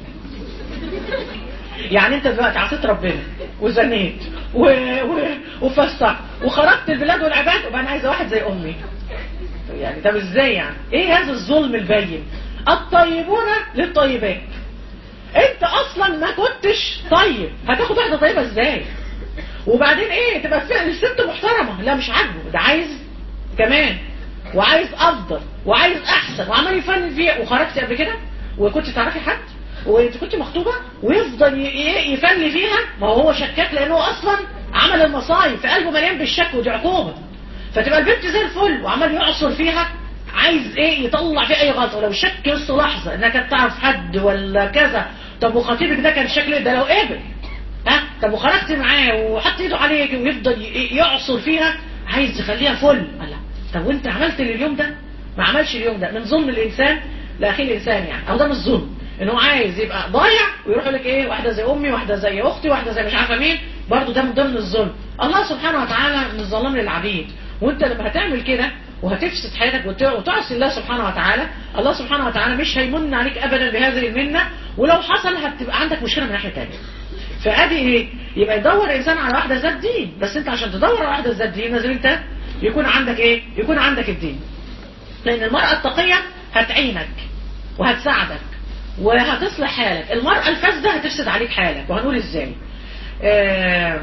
يعني انت دلوقتي عصيت ربنا وزنيت و... و... وفسقت وخرجت البلاد والعباد وبقى انا عايزه واحد زي امي يعني طب ازاي يعني ايه هذا الظلم البين الطيبون للطيبات انت اصلا ما كنتش طيب هتاخد واحده طيبه ازاي وبعدين ايه تبقى فعلا الست محترمه لا مش عاجبه ده عايز كمان وعايز افضل وعايز احسن وعمال يفنن فيها وخرجت قبل كده وكنت تعرفي حد وانت كنت مخطوبه ويفضل ي- ي- يفلي فيها ما هو شكاك لانه اصلا عمل المصايب في قلبه مليان بالشك ودي عقوبه فتبقى البنت زي الفل وعمال يعصر فيها عايز ايه يطلع فيه اي غلطه ولو شك نص لحظه انها كانت تعرف حد ولا كذا طب وخطيبك ده كان شكله ده لو قبل ها طب وخرجت معاه وحط ايده عليك ويفضل ي- يعصر فيها عايز يخليها فل الله طب وانت عملت اليوم ده ما عملش اليوم ده من ظلم الانسان لاخيه الانسان يعني او ده مش ظلم ان هو عايز يبقى ضايع ويروح يقول لك ايه واحده زي امي واحده زي اختي واحده زي مش عارفه مين برضه ده من ضمن الظلم الله سبحانه وتعالى من الظلام للعبيد وانت لما هتعمل كده وهتفسد حياتك وت- وتعصي الله سبحانه وتعالى الله سبحانه وتعالى مش هيمن عليك ابدا بهذه المنه ولو حصل هتبقى عندك مشكله من ناحيه ثانيه فادي ايه يبقى يدور انسان على واحده ذات دين بس انت عشان تدور على واحده ذات دين لازم انت يكون عندك ايه يكون عندك الدين لان المراه التقيه هتعينك وهتساعدك وهتصلح حالك المرأة الفاسدة هتفسد عليك حالك وهنقول ازاي آه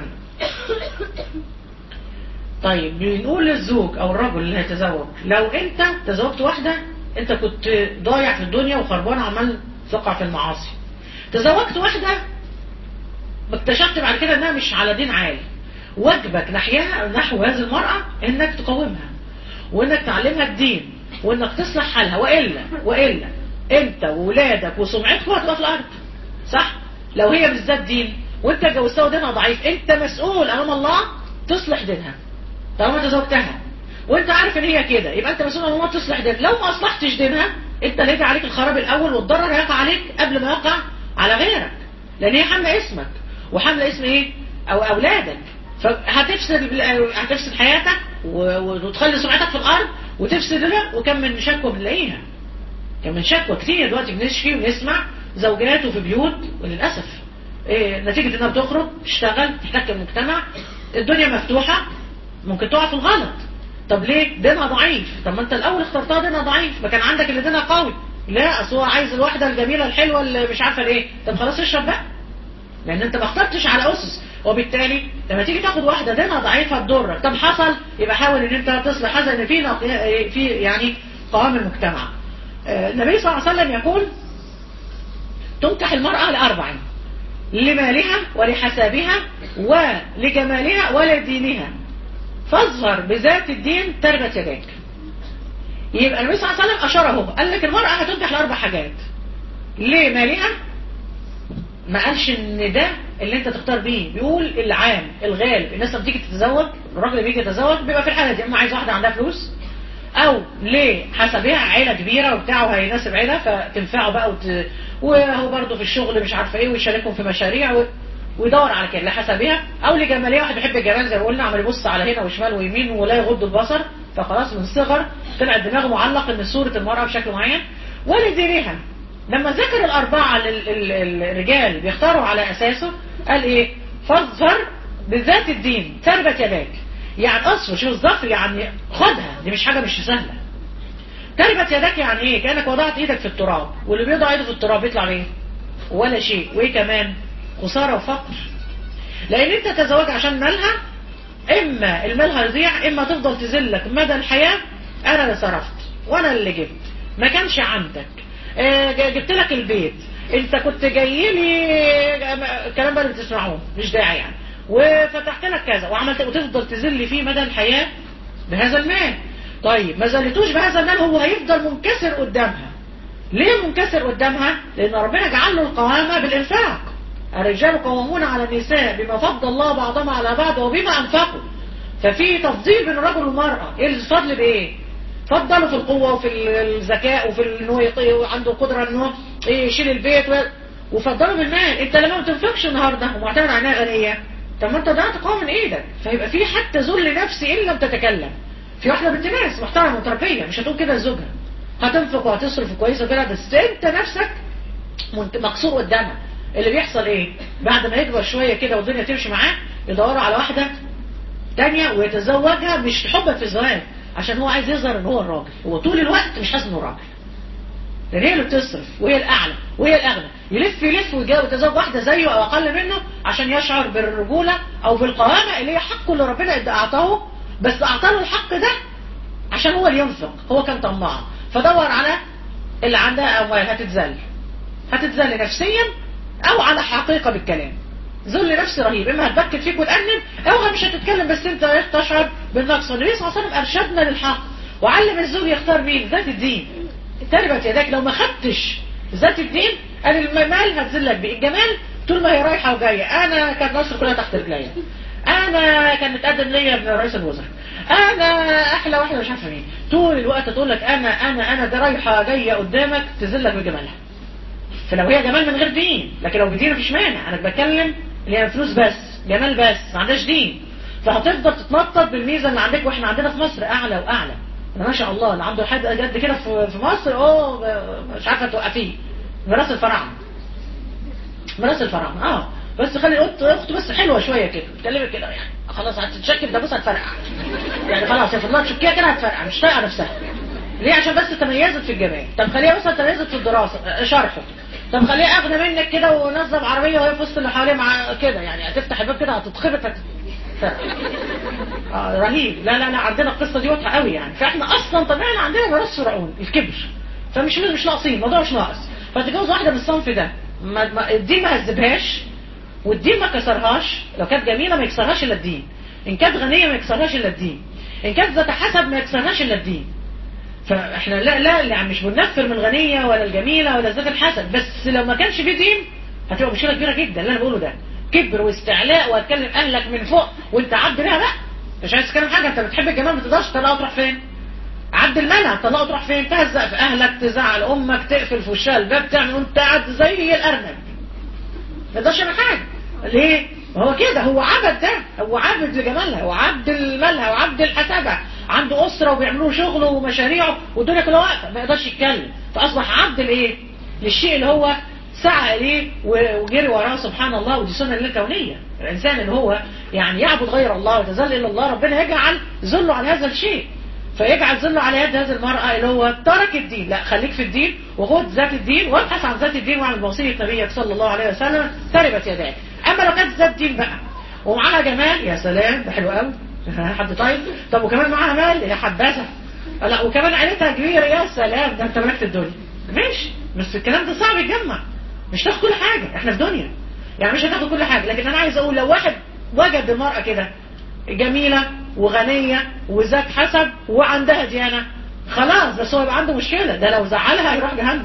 طيب بنقول للزوج او الرجل اللي هيتزوج لو انت تزوجت واحدة انت كنت ضايع في الدنيا وخربان عمال تقع في المعاصي تزوجت واحدة اكتشفت بعد كده انها مش على دين عالي واجبك ناحيها نحو هذه المرأة انك تقومها وانك تعلمها الدين وانك تصلح حالها والا والا انت وولادك وسمعتكم هتبقى في الارض صح لو هي بالذات دين وانت جوزتها ودينها ضعيف انت مسؤول امام الله تصلح دينها طالما تزوجتها وانت عارف ان هي كده يبقى انت مسؤول امام الله تصلح دينها لو ما اصلحتش دينها انت اللي هيجي عليك الخراب الاول والضرر هيقع عليك قبل ما يقع على غيرك لان هي حامله اسمك وحامله اسم ايه او اولادك فهتفسد هتفسد حياتك و- وتخلي سمعتك في الارض وتفسد ده وكم من شكوى بنلاقيها كان من شكوى كتير دلوقتي بنشفي ونسمع زوجات وفي بيوت وللأسف إيه نتيجة انها بتخرج تشتغل تحتك المجتمع الدنيا مفتوحة ممكن تقع في الغلط طب ليه دينها ضعيف طب ما انت الاول اخترتها دينها ضعيف ما كان عندك اللي دينها قوي لا اصل هو عايز الواحدة الجميلة الحلوة اللي مش عارفة ايه طب خلاص اشرب بقى لان انت ما اخترتش على اسس وبالتالي لما تيجي تاخد واحده دينها ضعيفه تضرك طب حصل يبقى حاول ان انت تصلح هذا ان في نق- في يعني قوام المجتمع آه، النبي صلى الله عليه وسلم يقول تنكح المرأة لأربع لمالها ولحسابها ولجمالها ولدينها فاظهر بذات الدين تربت يديك يبقى النبي صلى الله عليه وسلم أشار اهو قال لك المرأة هتنكح لأربع حاجات لمالها ما قالش ان ده اللي انت تختار بيه بيقول العام الغالب الناس لما تيجي تتزوج الراجل اللي بيجي يتزوج بيبقى في الحاله دي اما عايز واحده عندها فلوس او ليه حسبها عيله كبيره وبتاع وهيناسب عيله فتنفعه بقى وت... وهو برضه في الشغل مش عارفه ايه ويشاركهم في مشاريع و... ويدور على كده لحسبها او لجماليه واحد بيحب الجمال زي ما قلنا عمال يبص على هنا وشمال ويمين ولا يغض البصر فخلاص من الصغر طلع دماغه معلق ان صوره المراه بشكل معين ولدينها لما ذكر الأربعة اللي ال- ال- الرجال بيختاروا على أساسه قال إيه فاظفر بذات الدين تربت يداك يعني أصفر شوف الظفر يعني خدها دي مش حاجة مش سهلة تربت يداك يعني إيه كأنك وضعت إيدك في التراب واللي بيضع إيده في التراب يطلع إيه ولا شيء وإيه كمان خسارة وفقر لأن أنت تزوج عشان مالها إما المال هيضيع إما تفضل تذلك مدى الحياة أنا اللي صرفت وأنا اللي جبت ما كانش عندك آه، جبت لك البيت انت كنت جاي لي الكلام بقى اللي بتسمعوه مش داعي يعني وفتحت لك كذا وعملت وتفضل تذل فيه مدى الحياة بهذا المال طيب ما زلتوش بهذا المال هو هيفضل منكسر قدامها ليه منكسر قدامها لان ربنا جعل له القوامة بالانفاق الرجال قوامون على النساء بما فضل الله بعضهم على بعض وبما انفقوا ففي تفضيل بين الرجل والمرأة ايه الفضل بايه فضلوا في القوة وفي الذكاء وفي انه يطيع وعنده قدرة انه إيه يشيل البيت و... وفضلوا بالمال انت لما ما تنفقش النهارده ومعتمد على انها غنية طب ما انت ضيعت قوة من ايدك فيبقى في حتى ذل نفسي ان لم تتكلم في واحدة بنت ناس محترمة وتربية مش هتقول كده لزوجها هتنفق وهتصرف كويس وكده بس انت نفسك منت- مكسور قدامها اللي بيحصل ايه بعد ما يكبر شوية كده والدنيا تمشي معاه يدوروا على واحدة تانية ويتزوجها مش حبا في الزواج عشان هو عايز يظهر ان هو الراجل هو طول الوقت مش حاسس انه راجل لان هي اللي بتصرف وهي الاعلى وهي الاغنى يلف يلف ويجا- ويتزوج واحده زيه او اقل منه عشان يشعر بالرجوله او بالقوامه اللي هي حقه اللي ربنا ادى- اعطاه بس اعطاه الحق ده عشان هو اللي ينفق هو كان طماع فدور على اللي عندها اموال هتتذل هتتذل نفسيا او على حقيقه بالكلام ذل نفسي رهيب اما هتبكت فيك وتأنب او مش هتتكلم بس انت تشعر بالنقص النبي صلى الله عليه وسلم ارشدنا للحق وعلم الزوج يختار مين ذات الدين تربت يداك لو ما خدتش ذات الدين قال المال هتذلك بيه الجمال طول ما هي رايحه وجايه انا كانت مصر كلها تحت رجليا انا كان متقدم ليا ابن رئيس الوزراء انا احلى واحده مش عارفه مين طول الوقت تقول لك انا انا انا ده رايحه جايه قدامك تذلك بجمالها فلو هي جمال من غير دين لكن لو بدين مفيش مانع انا بتكلم اللي هي فلوس بس جمال بس ما عندهاش دين فهتفضل تتنطط بالميزه اللي عندك واحنا عندنا في مصر اعلى واعلى أنا ما شاء الله اللي عنده حد قد كده في في مصر اوه مش عارفه توقفيه ميراث الفراعنه ميراث الفراعنه اه بس خلي الأخت اخته بس حلوه شويه كده تكلمك كده يعني خلاص هتتشكل ده بص هتفرقع يعني خلاص يا فضلها تشكيها كده هتفرقع مش طايقه نفسها ليه عشان بس تميزت في الجمال طب خليها مثلا تميزت في الدراسه آه، شرحه طب خليها اغنى منك كده ونظم عربيه وهي في وسط اللي حواليه مع كده يعني هتفتح الباب كده هتتخبط هت... آه رهيب لا لا لا عندنا القصه دي واضحه قوي يعني فاحنا اصلا طبيعنا عندنا ميراث فرعون الكبر فمش مش ناقصين الموضوع مش ناقص فتتجوز واحده من الصنف ده ما ما الدين ما هذبهاش والدين ما كسرهاش لو كانت جميله ما يكسرهاش الا الدين ان كانت غنيه ما يكسرهاش الا الدين ان كانت ذات حسب ما يكسرهاش الا الدين فاحنا لا لا يعني مش بننفر من الغنيه ولا الجميله ولا ذات الحسب بس لو ما كانش في دين هتبقى مشكله كبيره جدا اللي انا بقوله ده كبر واستعلاء وهتكلم اهلك من فوق وانت عبد ليها بقى مش عايز تتكلم حاجه انت بتحب الجمال ما تقدرش تطلعه تروح فين عبد المنع تطلعه تروح فين تهزق في اهلك تزعل امك تقفل في وشها الباب تعمل وانت قاعد زي الارنب ما تقدرش يعمل حاجه ليه ما هو كده هو عبد ده هو عبد لجمالها وعبد المالها وعبد الحسابها عنده اسره وبيعملوا شغله ومشاريعه والدنيا كلها واقفه ما يقدرش يتكلم فاصبح عبد لايه للشيء اللي هو سعى اليه وجري وراه سبحان الله ودي سنه الله كونيه الانسان اللي هو يعني يعبد غير الله ويتذل الى الله ربنا يجعل ذله على هذا الشيء فيجعل ذله على يد هذه المرأة اللي هو ترك الدين لا خليك في الدين وخد ذات الدين وابحث عن ذات الدين واعمل بوصية نبيك صلى الله عليه وسلم تربت يداك اما لو كانت ذات دين بقى ومعاها جمال يا سلام ده حلو قوي حد طيب طب وكمان معاها مال يا حبذا لا وكمان عيلتها كبيره يا سلام ده انت ملكت الدنيا ماشي بس الكلام ده صعب يتجمع مش تاخد كل حاجه احنا في دنيا يعني مش هتاخد كل حاجه لكن انا عايز اقول لو واحد وجد المراه كده جميله وغنيه وذات حسب وعندها ديانه خلاص بس هو يبقى عنده مشكله ده لو زعلها هيروح جهنم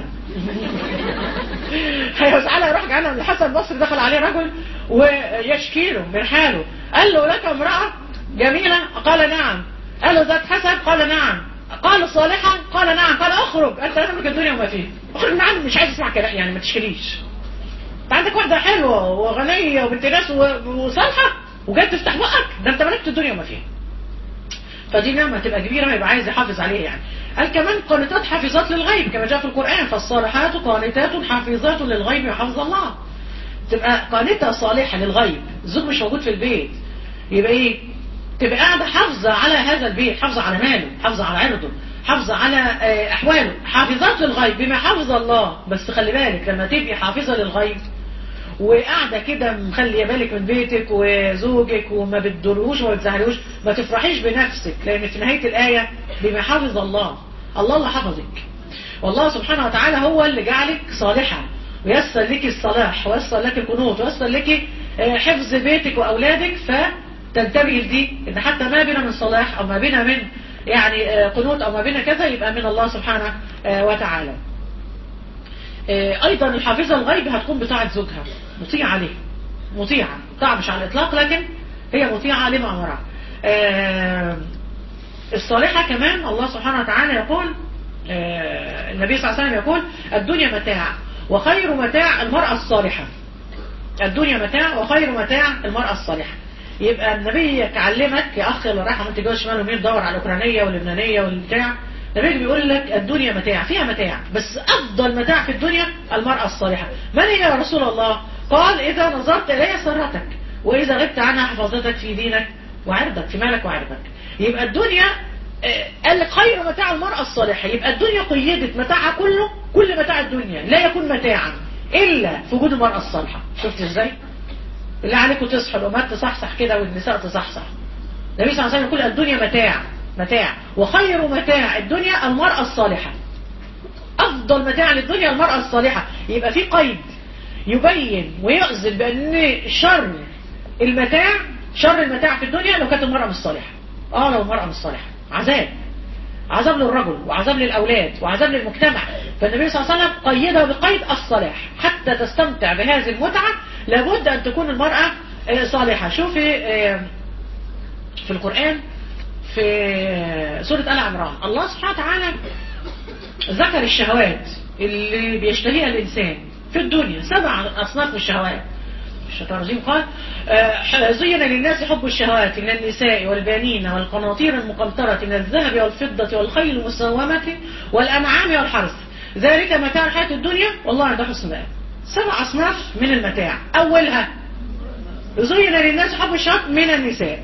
هيزعلها يروح جهنم الحسن البصري دخل عليه رجل ويشكي له من حاله قال له لك امرأة جميلة قال نعم قال له ذات حسب قال نعم قال صالحة قال نعم قال اخرج انت تملك الدنيا وما فيها اخرج من عندي مش عايز اسمع كلام يعني ما تشكليش انت عندك واحدة حلوة وغنية وبنت ناس وصالحة وجاي تفتح بقك ده انت ملكت الدنيا وما فيها فدي نعمة تبقى كبيرة يبقى عايز يحافظ عليها يعني قال كمان قانتات حافظات للغيب كما جاء في القرآن فالصالحات قانتات حافظات للغيب يحفظ الله تبقى قانتة صالحة للغيب الزوج مش موجود في البيت يبقى ايه تبقى قاعدة حافظة على هذا البيت حافظة على ماله حافظة على عرضه حافظة على أحواله حافظات للغيب بما حافظ الله بس خلي بالك لما تبقي حافظة للغيب وقاعدة كده مخلية بالك من بيتك وزوجك وما بتدروش وما بتزعلوش ما تفرحيش بنفسك لأن في نهاية الآية بما حافظ الله الله اللي حفظك والله سبحانه وتعالى هو اللي جعلك صالحة ويسر لك الصلاح ويسر لك القنوط ويسر لك حفظ بيتك وأولادك فتنتبهي لدي إن حتى ما بنا من صلاح أو ما بنا من يعني قنوط أو ما بنا كذا يبقى من الله سبحانه وتعالى ايضا الحافظة الغيب هتكون بطاعة زوجها مطيعة عليه مطيعة طاعة مش على الاطلاق لكن هي مطيعة لما امرها الصالحة كمان الله سبحانه وتعالى يقول النبي صلى الله عليه وسلم يقول الدنيا متاع وخير متاع المرأة الصالحة الدنيا متاع وخير متاع المرأة الصالحة يبقى النبي يعلمك يا اخ اللي رايح وانت جوه شمال ومين دور على الاوكرانيه واللبنانيه والبتاع النبي بيقول لك الدنيا متاع فيها متاع بس أفضل متاع في الدنيا المرأة الصالحة من هي يا رسول الله قال إذا نظرت إليها سرتك وإذا غبت عنها حفظتك في دينك وعرضك في مالك وعرضك يبقى الدنيا قال لك خير متاع المرأة الصالحة يبقى الدنيا قيدت متاعها كله كل متاع الدنيا لا يكون متاعا إلا في وجود المرأة الصالحة شفت إزاي اللي عليكم تصحوا الأمهات تصحصح كده والنساء تصحصح النبي صلى الله عليه وسلم يقول الدنيا متاع متاع وخير متاع الدنيا المرأة الصالحة أفضل متاع للدنيا المرأة الصالحة يبقى في قيد يبين ويؤذن بأن شر المتاع شر المتاع في الدنيا لو كانت المرأة مش صالحة اه لو المرأة مش صالحة عذاب عذاب للرجل وعذاب للأولاد وعذاب للمجتمع فالنبي صلى الله عليه وسلم قيدها بقيد الصلاح حتى تستمتع بهذه المتعة لابد أن تكون المرأة صالحة شوفي في القرآن في سورة آل عمران الله سبحانه وتعالى ذكر الشهوات اللي بيشتهيها الإنسان في الدنيا سبع أصناف من الشهوات الشيطان الرجيم قال زين للناس حب الشهوات من النساء والبنين والقناطير المقنطرة من الذهب والفضة والخيل المسومة والأنعام والحرث ذلك متاع الحياة الدنيا والله عند حسن بقى سبع أصناف من المتاع أولها زين للناس حب الشهوات من النساء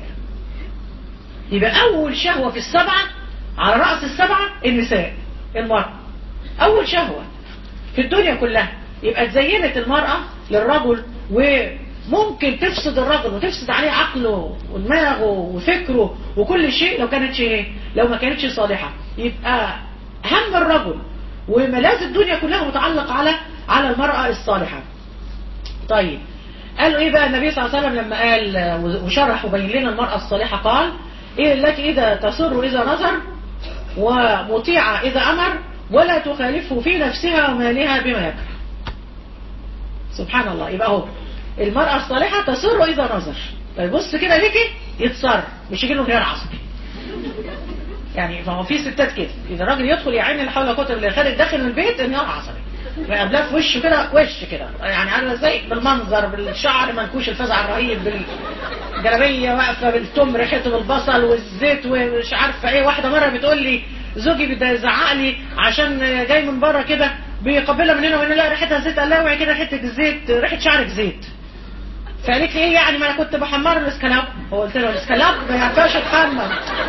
يبقى أول شهوة في السبعة على رأس السبعة النساء المرأة أول شهوة في الدنيا كلها يبقى تزينت المرأة للرجل وممكن تفسد الرجل وتفسد عليه عقله ودماغه وفكره وكل شيء لو كانتش ايه لو ما كانتش صالحة يبقى هم الرجل وملاذ الدنيا كلها متعلق على على المرأة الصالحة طيب قالوا ايه بقى النبي صلى الله عليه وسلم لما قال وشرح وبين لنا المرأة الصالحة قال ايه التي اذا تسر اذا نظر ومطيعة اذا امر ولا تخالفه في نفسها ومالها بما يكره سبحان الله يبقى هو المرأة الصالحة تسر اذا نظر فيبص كده ليكي يتصر مش يجي له انهيار عصبي يعني فهو في ستات كده اذا الراجل يدخل يا عيني لا حول ولا قوه الا بالله خارج داخل من البيت انهيار عصبي قبلها في وشه كده وش كده يعني عامله ازاي بالمنظر بالشعر منكوش الفزع الرهيب بالجلابيه واقفه بالتم ريحته بالبصل والزيت ومش عارفه ايه واحده مره بتقول لي زوجي بده يزعق لي عشان جاي من بره كده بيقبلها من هنا وهنا لا ريحتها زيت قال لها اوعي كده حته الزيت ريحه شعرك زيت فقالت لي ايه يعني ما انا كنت بحمر الاسكالاب قلت له الاسكالاب ما ينفعش يتحمر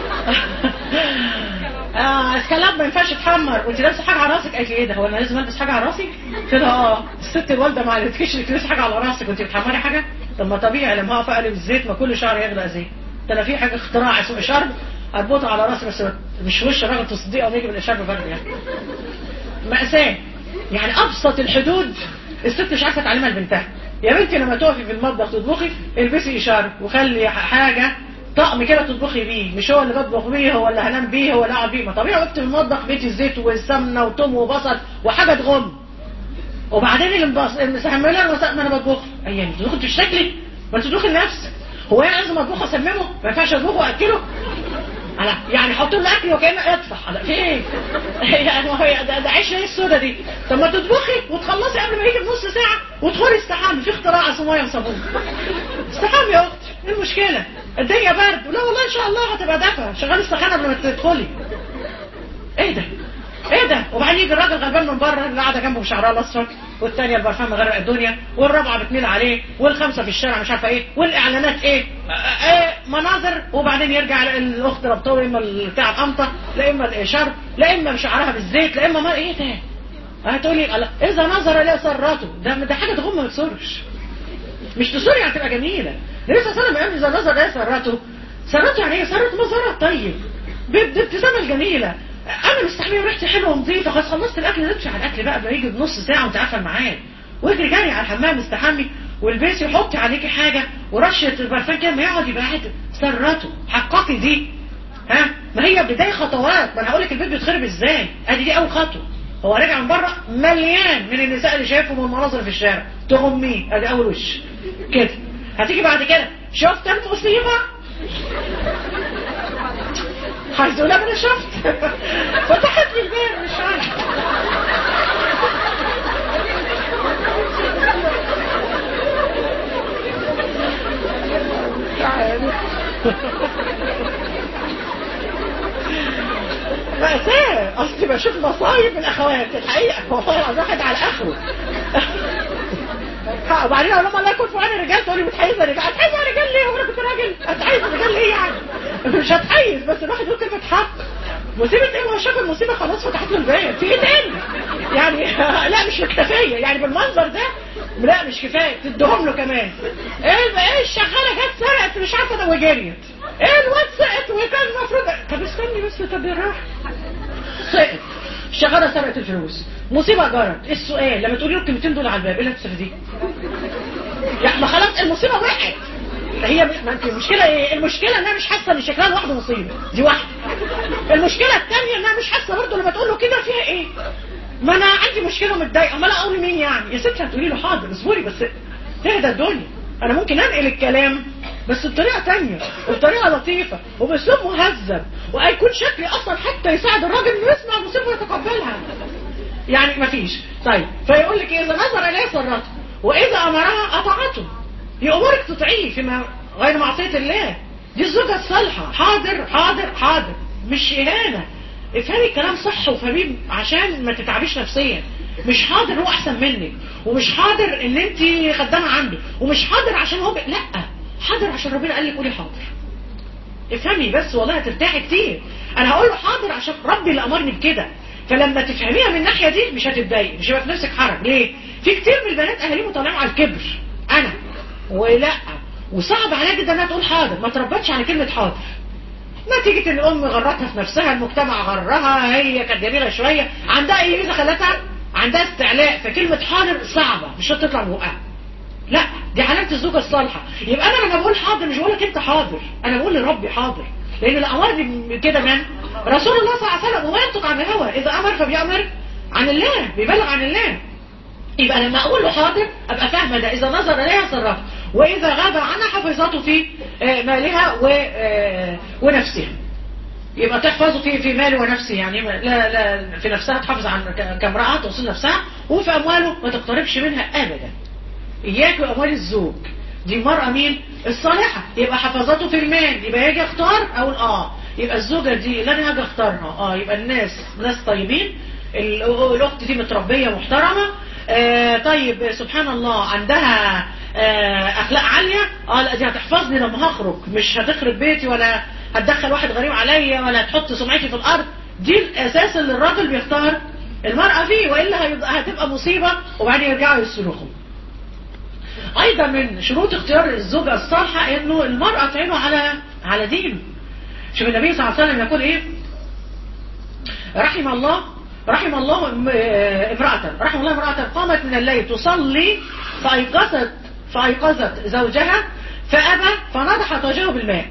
اه اسكالاب ما ينفعش يتحمر وانت لابسه حاجه على راسك قالت لي ايه ده هو انا لازم البس حاجه على راسي قلت لها اه الست الوالده ما قالتليش انك تلبسي حاجه على راسك وانت بتحمري حاجه طب ما طبيعي لما اقف اقلب الزيت ما كل شعر يغرق زيت ده انا في حاجه اختراع اسمه شرب اربطه على راسي بس مش وش الراجل تصديقه ويجي بالاشارب برد يعني مأساة يعني ابسط الحدود الست مش عارفه تعلمها لبنتها يا بنتي لما تقفي في المطبخ تطبخي البسي اشارب وخلي حاجه طقم كده تطبخي بيه مش هو اللي بطبخ بيه هو اللي هنام بيه هو اللي اقعد بيه ما طبيعي وقت في المطبخ بيتي الزيت والسمنه وتوم وبصل وحاجه تغم وبعدين اللي مبص... المسحمله ما انا بطبخ ايام انت كنت تشتكلي ما انت تطبخي لنفسك هو انا لازم اطبخ اسممه ما ينفعش اطبخه واكله على يعني حط له اكل وكانه يطفح على في ايه يعني هو ده, ده عيش ايه السودا دي طب ما تطبخي وتخلصي قبل ما يجي بنص ساعه وادخلي استحمي في اختراع اسمه ميه وصابون استحمي يا اختي ايه المشكله الدنيا برد لا والله ان شاء الله هتبقى دافئه شغال السخانه قبل ما تدخلي ايه ده ايه ده وبعدين يجي الراجل غلبان من بره اللي قاعده جنبه بشعرها الاصفر والثانيه البرفان مغرق الدنيا والرابعه بتميل عليه والخمسه في الشارع مش عارفه ايه والاعلانات ايه ايه مناظر وبعدين يرجع الاخت ربطوه اما بتاع القمطه لا اما الاشار لا اما بشعرها بالزيت لا اما ما ايه ده هتقولي اذا نظر الى سراته ده ده حاجه تغم ما تسرش مش تسر يعني تبقى جميله النبي صلى الله عليه وسلم قال اذا نظر الى سراته سراته يعني ايه سرت مظهرها طيب بابتسامه الجميله انا مستحميه وريحتي حلوه ونظيفه خلاص خلصت الاكل نمشي على الاكل بقى قبل يجي بنص ساعه وانت عارفه الميعاد واجري جري على الحمام استحمي والبسي وحطي عليكي حاجه ورشه البرفان كده ما يقعد يبقى قاعد سرته حققي دي ها ما هي بدايه خطوات ما انا هقول لك البيت بيتخرب ازاي ادي دي اول خطوه هو راجع من بره مليان من النساء اللي شايفهم والمناظر في الشارع تغميه ادي اول وش كده هتيجي بعد كده شفت المصيبه عايزه لا انا شفت فتحت لي الباب مش عارف مأساة أصلي بشوف مصايب الأخوات الحقيقة والله الواحد على آخره وبعدين اقول لهم الله يكون في عين الرجال تقول لي بتحيز الرجال هتحيز الرجال ليه هو انا كنت راجل هتحيز الرجال ليه يعني مش هتحيز بس الواحد يقول كلمه حق مصيبه ايه هو شاف المصيبه خلاص فتحت له الباب في ايه تاني يعني لا مش كفايه يعني بالمنظر ده لا مش كفايه تدهم له كمان ايه ايه الشغاله جت سرقت مش عارفه ده وجريت ايه الواد سقط وكان المفروض طب استني بس طب بالراحه سقط الشغاله سرقت الفلوس مصيبه جرت السؤال لما تقولي له الكلمتين دول على الباب ايه اللي هتستفيديه؟ يعني ما خلاص المصيبه وقعت هي ما انت المشكله ايه؟ المشكله انها مش حاسه ان شكلها لوحده مصيبه دي واحده المشكله الثانيه انها مش حاسه برضه لما تقول له كده فيها ايه؟ ما انا عندي مشكله ومتضايقه امال اقول لمين يعني؟ يا ستي هتقولي له حاضر اصبري بس تهدى الدنيا انا ممكن انقل الكلام بس بطريقه تانية وبطريقه لطيفه وباسلوب مهذب وهيكون شكلي اصلا حتى يساعد الراجل انه يسمع المصيبه ويتقبلها يعني مفيش طيب فيقول لك اذا نظر اليه سرته واذا امرها اطاعته يامرك تطيعيه فيما غير معصيه الله دي الزوجه الصالحه حاضر حاضر حاضر مش اهانه افهمي الكلام صح وفهميه عشان ما تتعبيش نفسيا مش حاضر هو احسن منك ومش حاضر ان انت خدامه عنده ومش حاضر عشان هو ب... لا حاضر عشان ربنا قال لك قولي حاضر افهمي بس والله هترتاحي كتير انا هقول له حاضر عشان ربي اللي امرني بكده فلما تفهميها من الناحيه دي مش هتتضايقي مش هيبقى في نفسك حرج ليه في كتير من البنات اهاليهم طالعين على الكبر انا ولا وصعب عليها جدا انها تقول حاضر ما تربتش على كلمه حاضر نتيجة ان الام غرتها في نفسها المجتمع غرها هي كانت جميلة شوية عندها اي ميزة خلتها عندها استعلاء فكلمة حاضر صعبة مش هتطلع من بقها لا دي علامة الزوجة الصالحة يبقى انا لما بقول حاضر مش بقول لك انت حاضر انا بقول لربي حاضر لان الامر كده من رسول الله صلى الله عليه وسلم وما ينطق عن الهوى اذا امر فبيامر عن الله بيبلغ عن الله يبقى لما اقول له حاضر ابقى فاهمه ده اذا نظر اليها صرفت واذا غاب عنها حفظته في مالها ونفسها يبقى تحفظه في في ماله ونفسه يعني لا لا في نفسها تحافظ عن كامرأة توصل نفسها وفي امواله ما تقتربش منها ابدا اياك واموال الزوج دي المرأة مين الصالحة يبقى حفظته في المال يبقى يجي اختار اقول اه يبقى الزوجة دي اللي انا هاجي اختارها اه يبقى الناس ناس طيبين الاخت دي متربية محترمة آه طيب سبحان الله عندها آه اخلاق عالية اه لا دي هتحفظني لما هخرج مش هتخرب بيتي ولا هتدخل واحد غريب عليا ولا تحط سمعتي في الارض دي الاساس اللي الراجل بيختار المرأة فيه وإلا هتبقى مصيبة وبعدين يرجعوا يصرخوا ايضا من شروط اختيار الزوجة الصالحة انه المرأة تعينه على على دينه شوف النبي صلى الله عليه وسلم يقول ايه رحم الله رحم الله امرأة رحم الله امرأة قامت من الليل تصلي فأيقظت فأيقظت زوجها فأبى فنضحت وجهه بالماء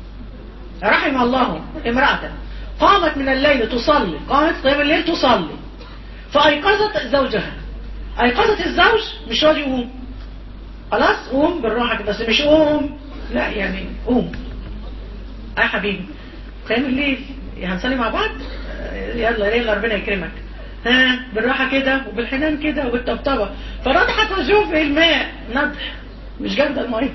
رحم الله امرأة قامت من الليل تصلي قامت قيام الليل تصلي فأيقظت زوجها أيقظت الزوج مش راضي يقوم خلاص قوم بالراحة كده، بس مش قوم لا يعني قوم يا حبيبي قيام الليل هنصلي مع بعض يلا يلا ربنا يكرمك ها بالراحة كده وبالحنان كده وبالطبطبة فنضحت وجوه في الماء نضح مش جامدة المية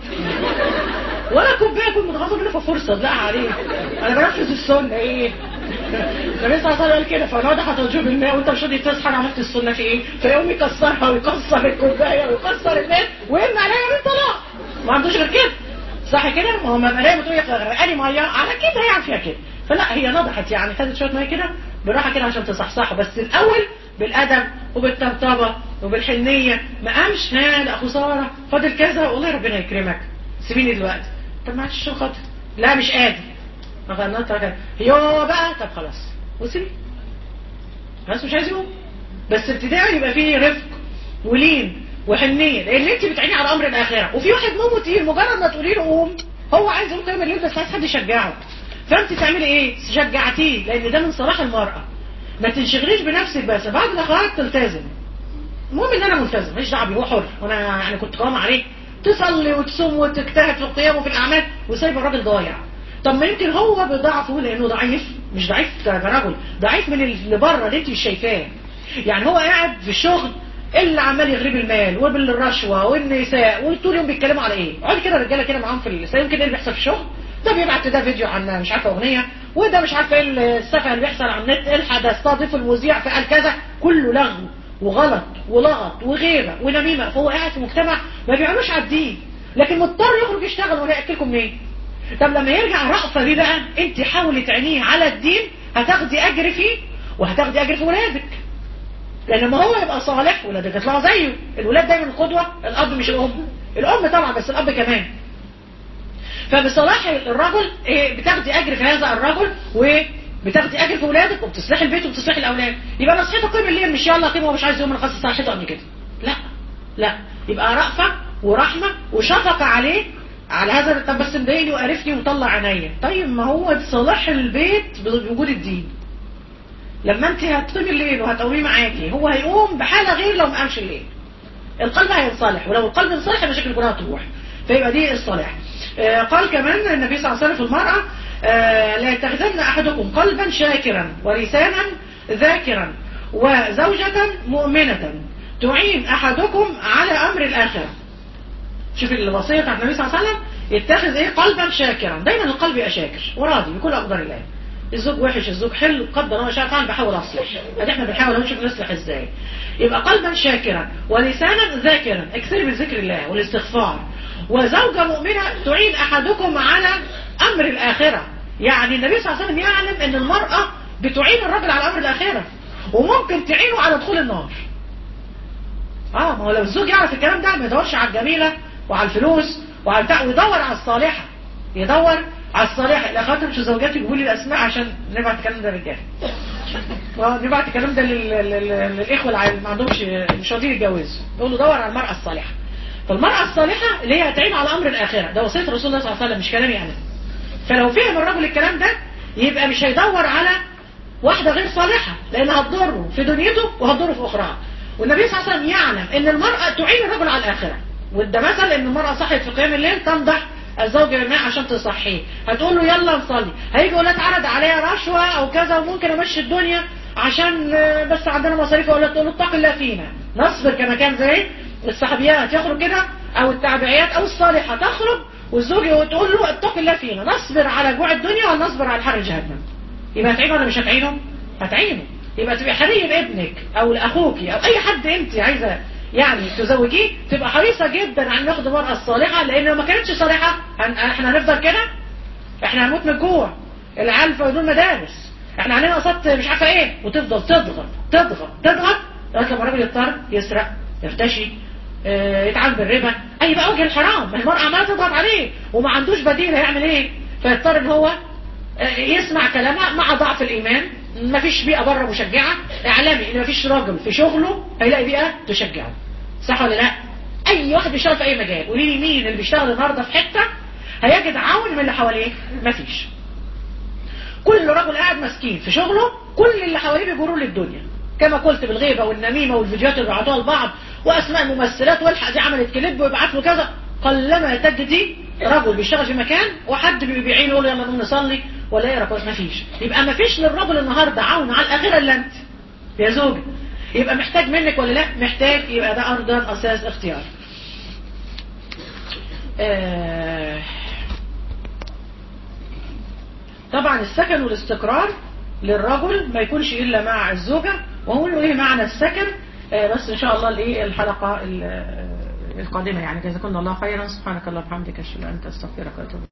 ولا كوبايه اكون متغاظه منه ففرصه لا عليه انا بنفذ السنه ايه النبي صلى الله عليه وسلم قال كده فنضحت وجوه الماء وانت مش راضي تصحى انا عملت السنه في ايه فيقوم يكسرها ويكسر الكوبايه ويكسر الماء ويرمي عليها من طلاق ما عندوش غير كده صح كده ما هو ملايه بتقول غرقاني ميه على كده يعني فيها كده فلا هي نضحت يعني خدت شويه ميه كده بالراحه كده عشان تصحصحه بس الاول بالادب وبالطبطبه وبالحنيه ما قامش ها لا خساره فاضل كذا والله ربنا يكرمك سيبيني دلوقتي طب معلش عشان خاطر لا مش قادر ما غنطت كده يو بقى طب خلاص وسيبي خلاص مش عايز يقوم بس ابتدائي يبقى فيه رفق ولين وحنيه لان انت بتعيني على امر الاخره وفي واحد نومه تقيل مجرد ما تقولي له قوم هو عايز يقوم قيام الليل بس عايز حد يشجعه فانت تعملي ايه شجعتيه لان ده من صلاح المراه ما تنشغليش بنفسك بس بعد الاخوات تلتزم المهم ان انا ملتزم مش دعوه بيه هو حر وانا يعني كنت قوام عليه تصلي وتصوم وتجتهد في القيام وفي الاعمال وسايب الراجل ضايع طب ما يمكن هو بضعفه لانه ضعيف مش ضعيف كرجل ضعيف من اللي بره اللي انت مش شايفاه يعني هو قاعد في الشغل اللي عمال يغرب المال وبالرشوه والنساء وطول اليوم بيتكلموا على ايه؟ اقعد كده رجاله كده معاهم في الساعه يمكن ايه اللي بيحصل في الشغل؟ ده بيبعت ده فيديو عن مش عارفه اغنيه وده مش عارفه ايه السفه اللي بيحصل على النت الحد استضيف المذيع فقال كذا كله لغو وغلط ولغط وغيبه ونميمه فهو قاعد في مجتمع ما بيعملوش على الدين لكن مضطر يخرج يشتغل ولا ياكلكم منين؟ طب لما يرجع رأفة دي بقى انت حاولي تعينيه على الدين هتاخدي اجر فيه وهتاخدي اجر في ولادك لان ما هو يبقى صالح ولادك يطلعوا زيه الولاد دايما القدوه الاب مش الام الام طبعا بس الاب كمان فبصلاح الرجل إيه بتاخدي اجر في هذا الرجل وبتاخدي اجر في ولادك وبتصلحي البيت وبتصلحي الاولاد يبقى نصيحته قيم الليل مش يلا قيم هو مش عايز يوم انا خلاص صحته قبل كده لا لا يبقى رأفة ورحمة وشفقة عليه على هذا طب بس مضايقني وقرفني وطلع عينيا طيب ما هو صلاح البيت بوجود الدين لما انت هتقيمي الليل وهتقوميه معاكي هو هيقوم بحاله غير لو ما قامش الليل القلب هينصلح ولو القلب انصلح المشاكل كلها تروح فيبقى دي الصلاح آه قال كمان النبي صلى الله عليه وسلم في المرأة آه لا يتخذن أحدكم قلبا شاكرا ولسانا ذاكرا وزوجة مؤمنة تعين أحدكم على أمر الآخرة شوف الوصية بتاعت النبي صلى الله عليه وسلم يتخذ ايه قلبا شاكرا دايما القلب يبقى شاكر وراضي بكل اقدار الله الزوج وحش الزوج حلو قدر الله شاء فعل بحاول اصلح ادي احنا بنحاول نشوف نصلح ازاي يبقى قلبا شاكرا ولسانا ذاكرا اكثر من ذكر الله والاستغفار وزوجة مؤمنة تعين احدكم على امر الاخرة يعني النبي صلى الله عليه وسلم يعلم ان المرأة بتعين الرجل على امر الاخرة وممكن تعينه على دخول النار اه ما هو لو الزوج يعرف الكلام ده ما يدورش على الجميلة وعلى الفلوس وعلى بتاع ويدور على الصالحة يدور على الصالحة الاخوات مش زوجاتي يجيبوا لي الاسماء عشان نبعت الكلام ده للرجاله نبعت الكلام ده لل... لل... للاخوه اللي ما عندهمش مش راضيين يتجوزوا يقول له دور على المرأة الصالحة فالمرأة الصالحة اللي هي هتعين على امر الاخرة ده وصية رسول الله صلى الله عليه وسلم مش كلامي انا فلو فهم الرجل الكلام ده يبقى مش هيدور على واحدة غير صالحة لان هتضره في دنيته وهتضره في اخرى والنبي صلى الله عليه وسلم يعلم ان المرأة تعين الرجل على الاخرة وده مثل ان المرأة صحيت في قيام الليل تنضح الزوج الماء عشان تصحيه هتقول له يلا نصلي هيجي يقول لها اتعرض عليا رشوة او كذا وممكن امشي الدنيا عشان بس عندنا مصاريف ولا تقول له اتق الله فينا نصبر كما كان زي الصحابيات يخرج كده او التابعيات او الصالحة تخرج والزوج تقول له اتق الله فينا نصبر على جوع الدنيا ولا نصبر على حر جهنم يبقى هتعينه ولا مش هتعينه هتعينه يبقى تبقى حري لابنك او لاخوك او اي حد انت عايزه يعني تزوجيه تبقى حريصة جدا عن ناخد المرأة الصالحة لان لو ما كانتش صالحة احنا هنفضل كده احنا هنموت من الجوع العيال في بدون مدارس احنا علينا قصات مش عارفة ايه وتفضل تضغط تضغط تضغط لغايه لما الراجل يضطر يسرق يرتشي اه يتعامل بالربا اي بقى وجه الحرام ما المرأة عمالة تضغط عليه وما عندوش بديل هيعمل ايه فيضطر ان هو آه، يسمع كلامها مع ضعف الايمان ما فيش بيئة بره مشجعة اعلامي ان ما فيش راجل في شغله هيلاقي بيئة تشجعه صح ولا لا اي واحد بيشتغل في اي مجال قولي لي مين اللي بيشتغل النهارده في حتة هيجد عون من اللي حواليه مفيش كل رجل قاعد مسكين في شغله كل اللي حواليه بيجروا للدنيا كما قلت بالغيبة والنميمة والفيديوهات اللي بيبعتوها لبعض واسماء الممثلات والحق دي عملت كليب ويبعت له كذا قلما تجدي رجل بيشتغل في مكان وحد بيبيعين يقول يلا نقوم نصلي ولا يقرا كويس مفيش يبقى مفيش للرجل النهارده عون على الاخره الا انت يا زوجي يبقى محتاج منك ولا لا محتاج يبقى ده ارضا اساس اختيار آه طبعا السكن والاستقرار للرجل ما يكونش إلا مع الزوجة وهو له ايه معنى السكن آه بس إن شاء الله الايه الحلقة ال- القادمة يعني جزاكم الله خيرا سبحانك اللهم وبحمدك أشهد أن لا إله إلا أنت أستغفرك وأتوب إليك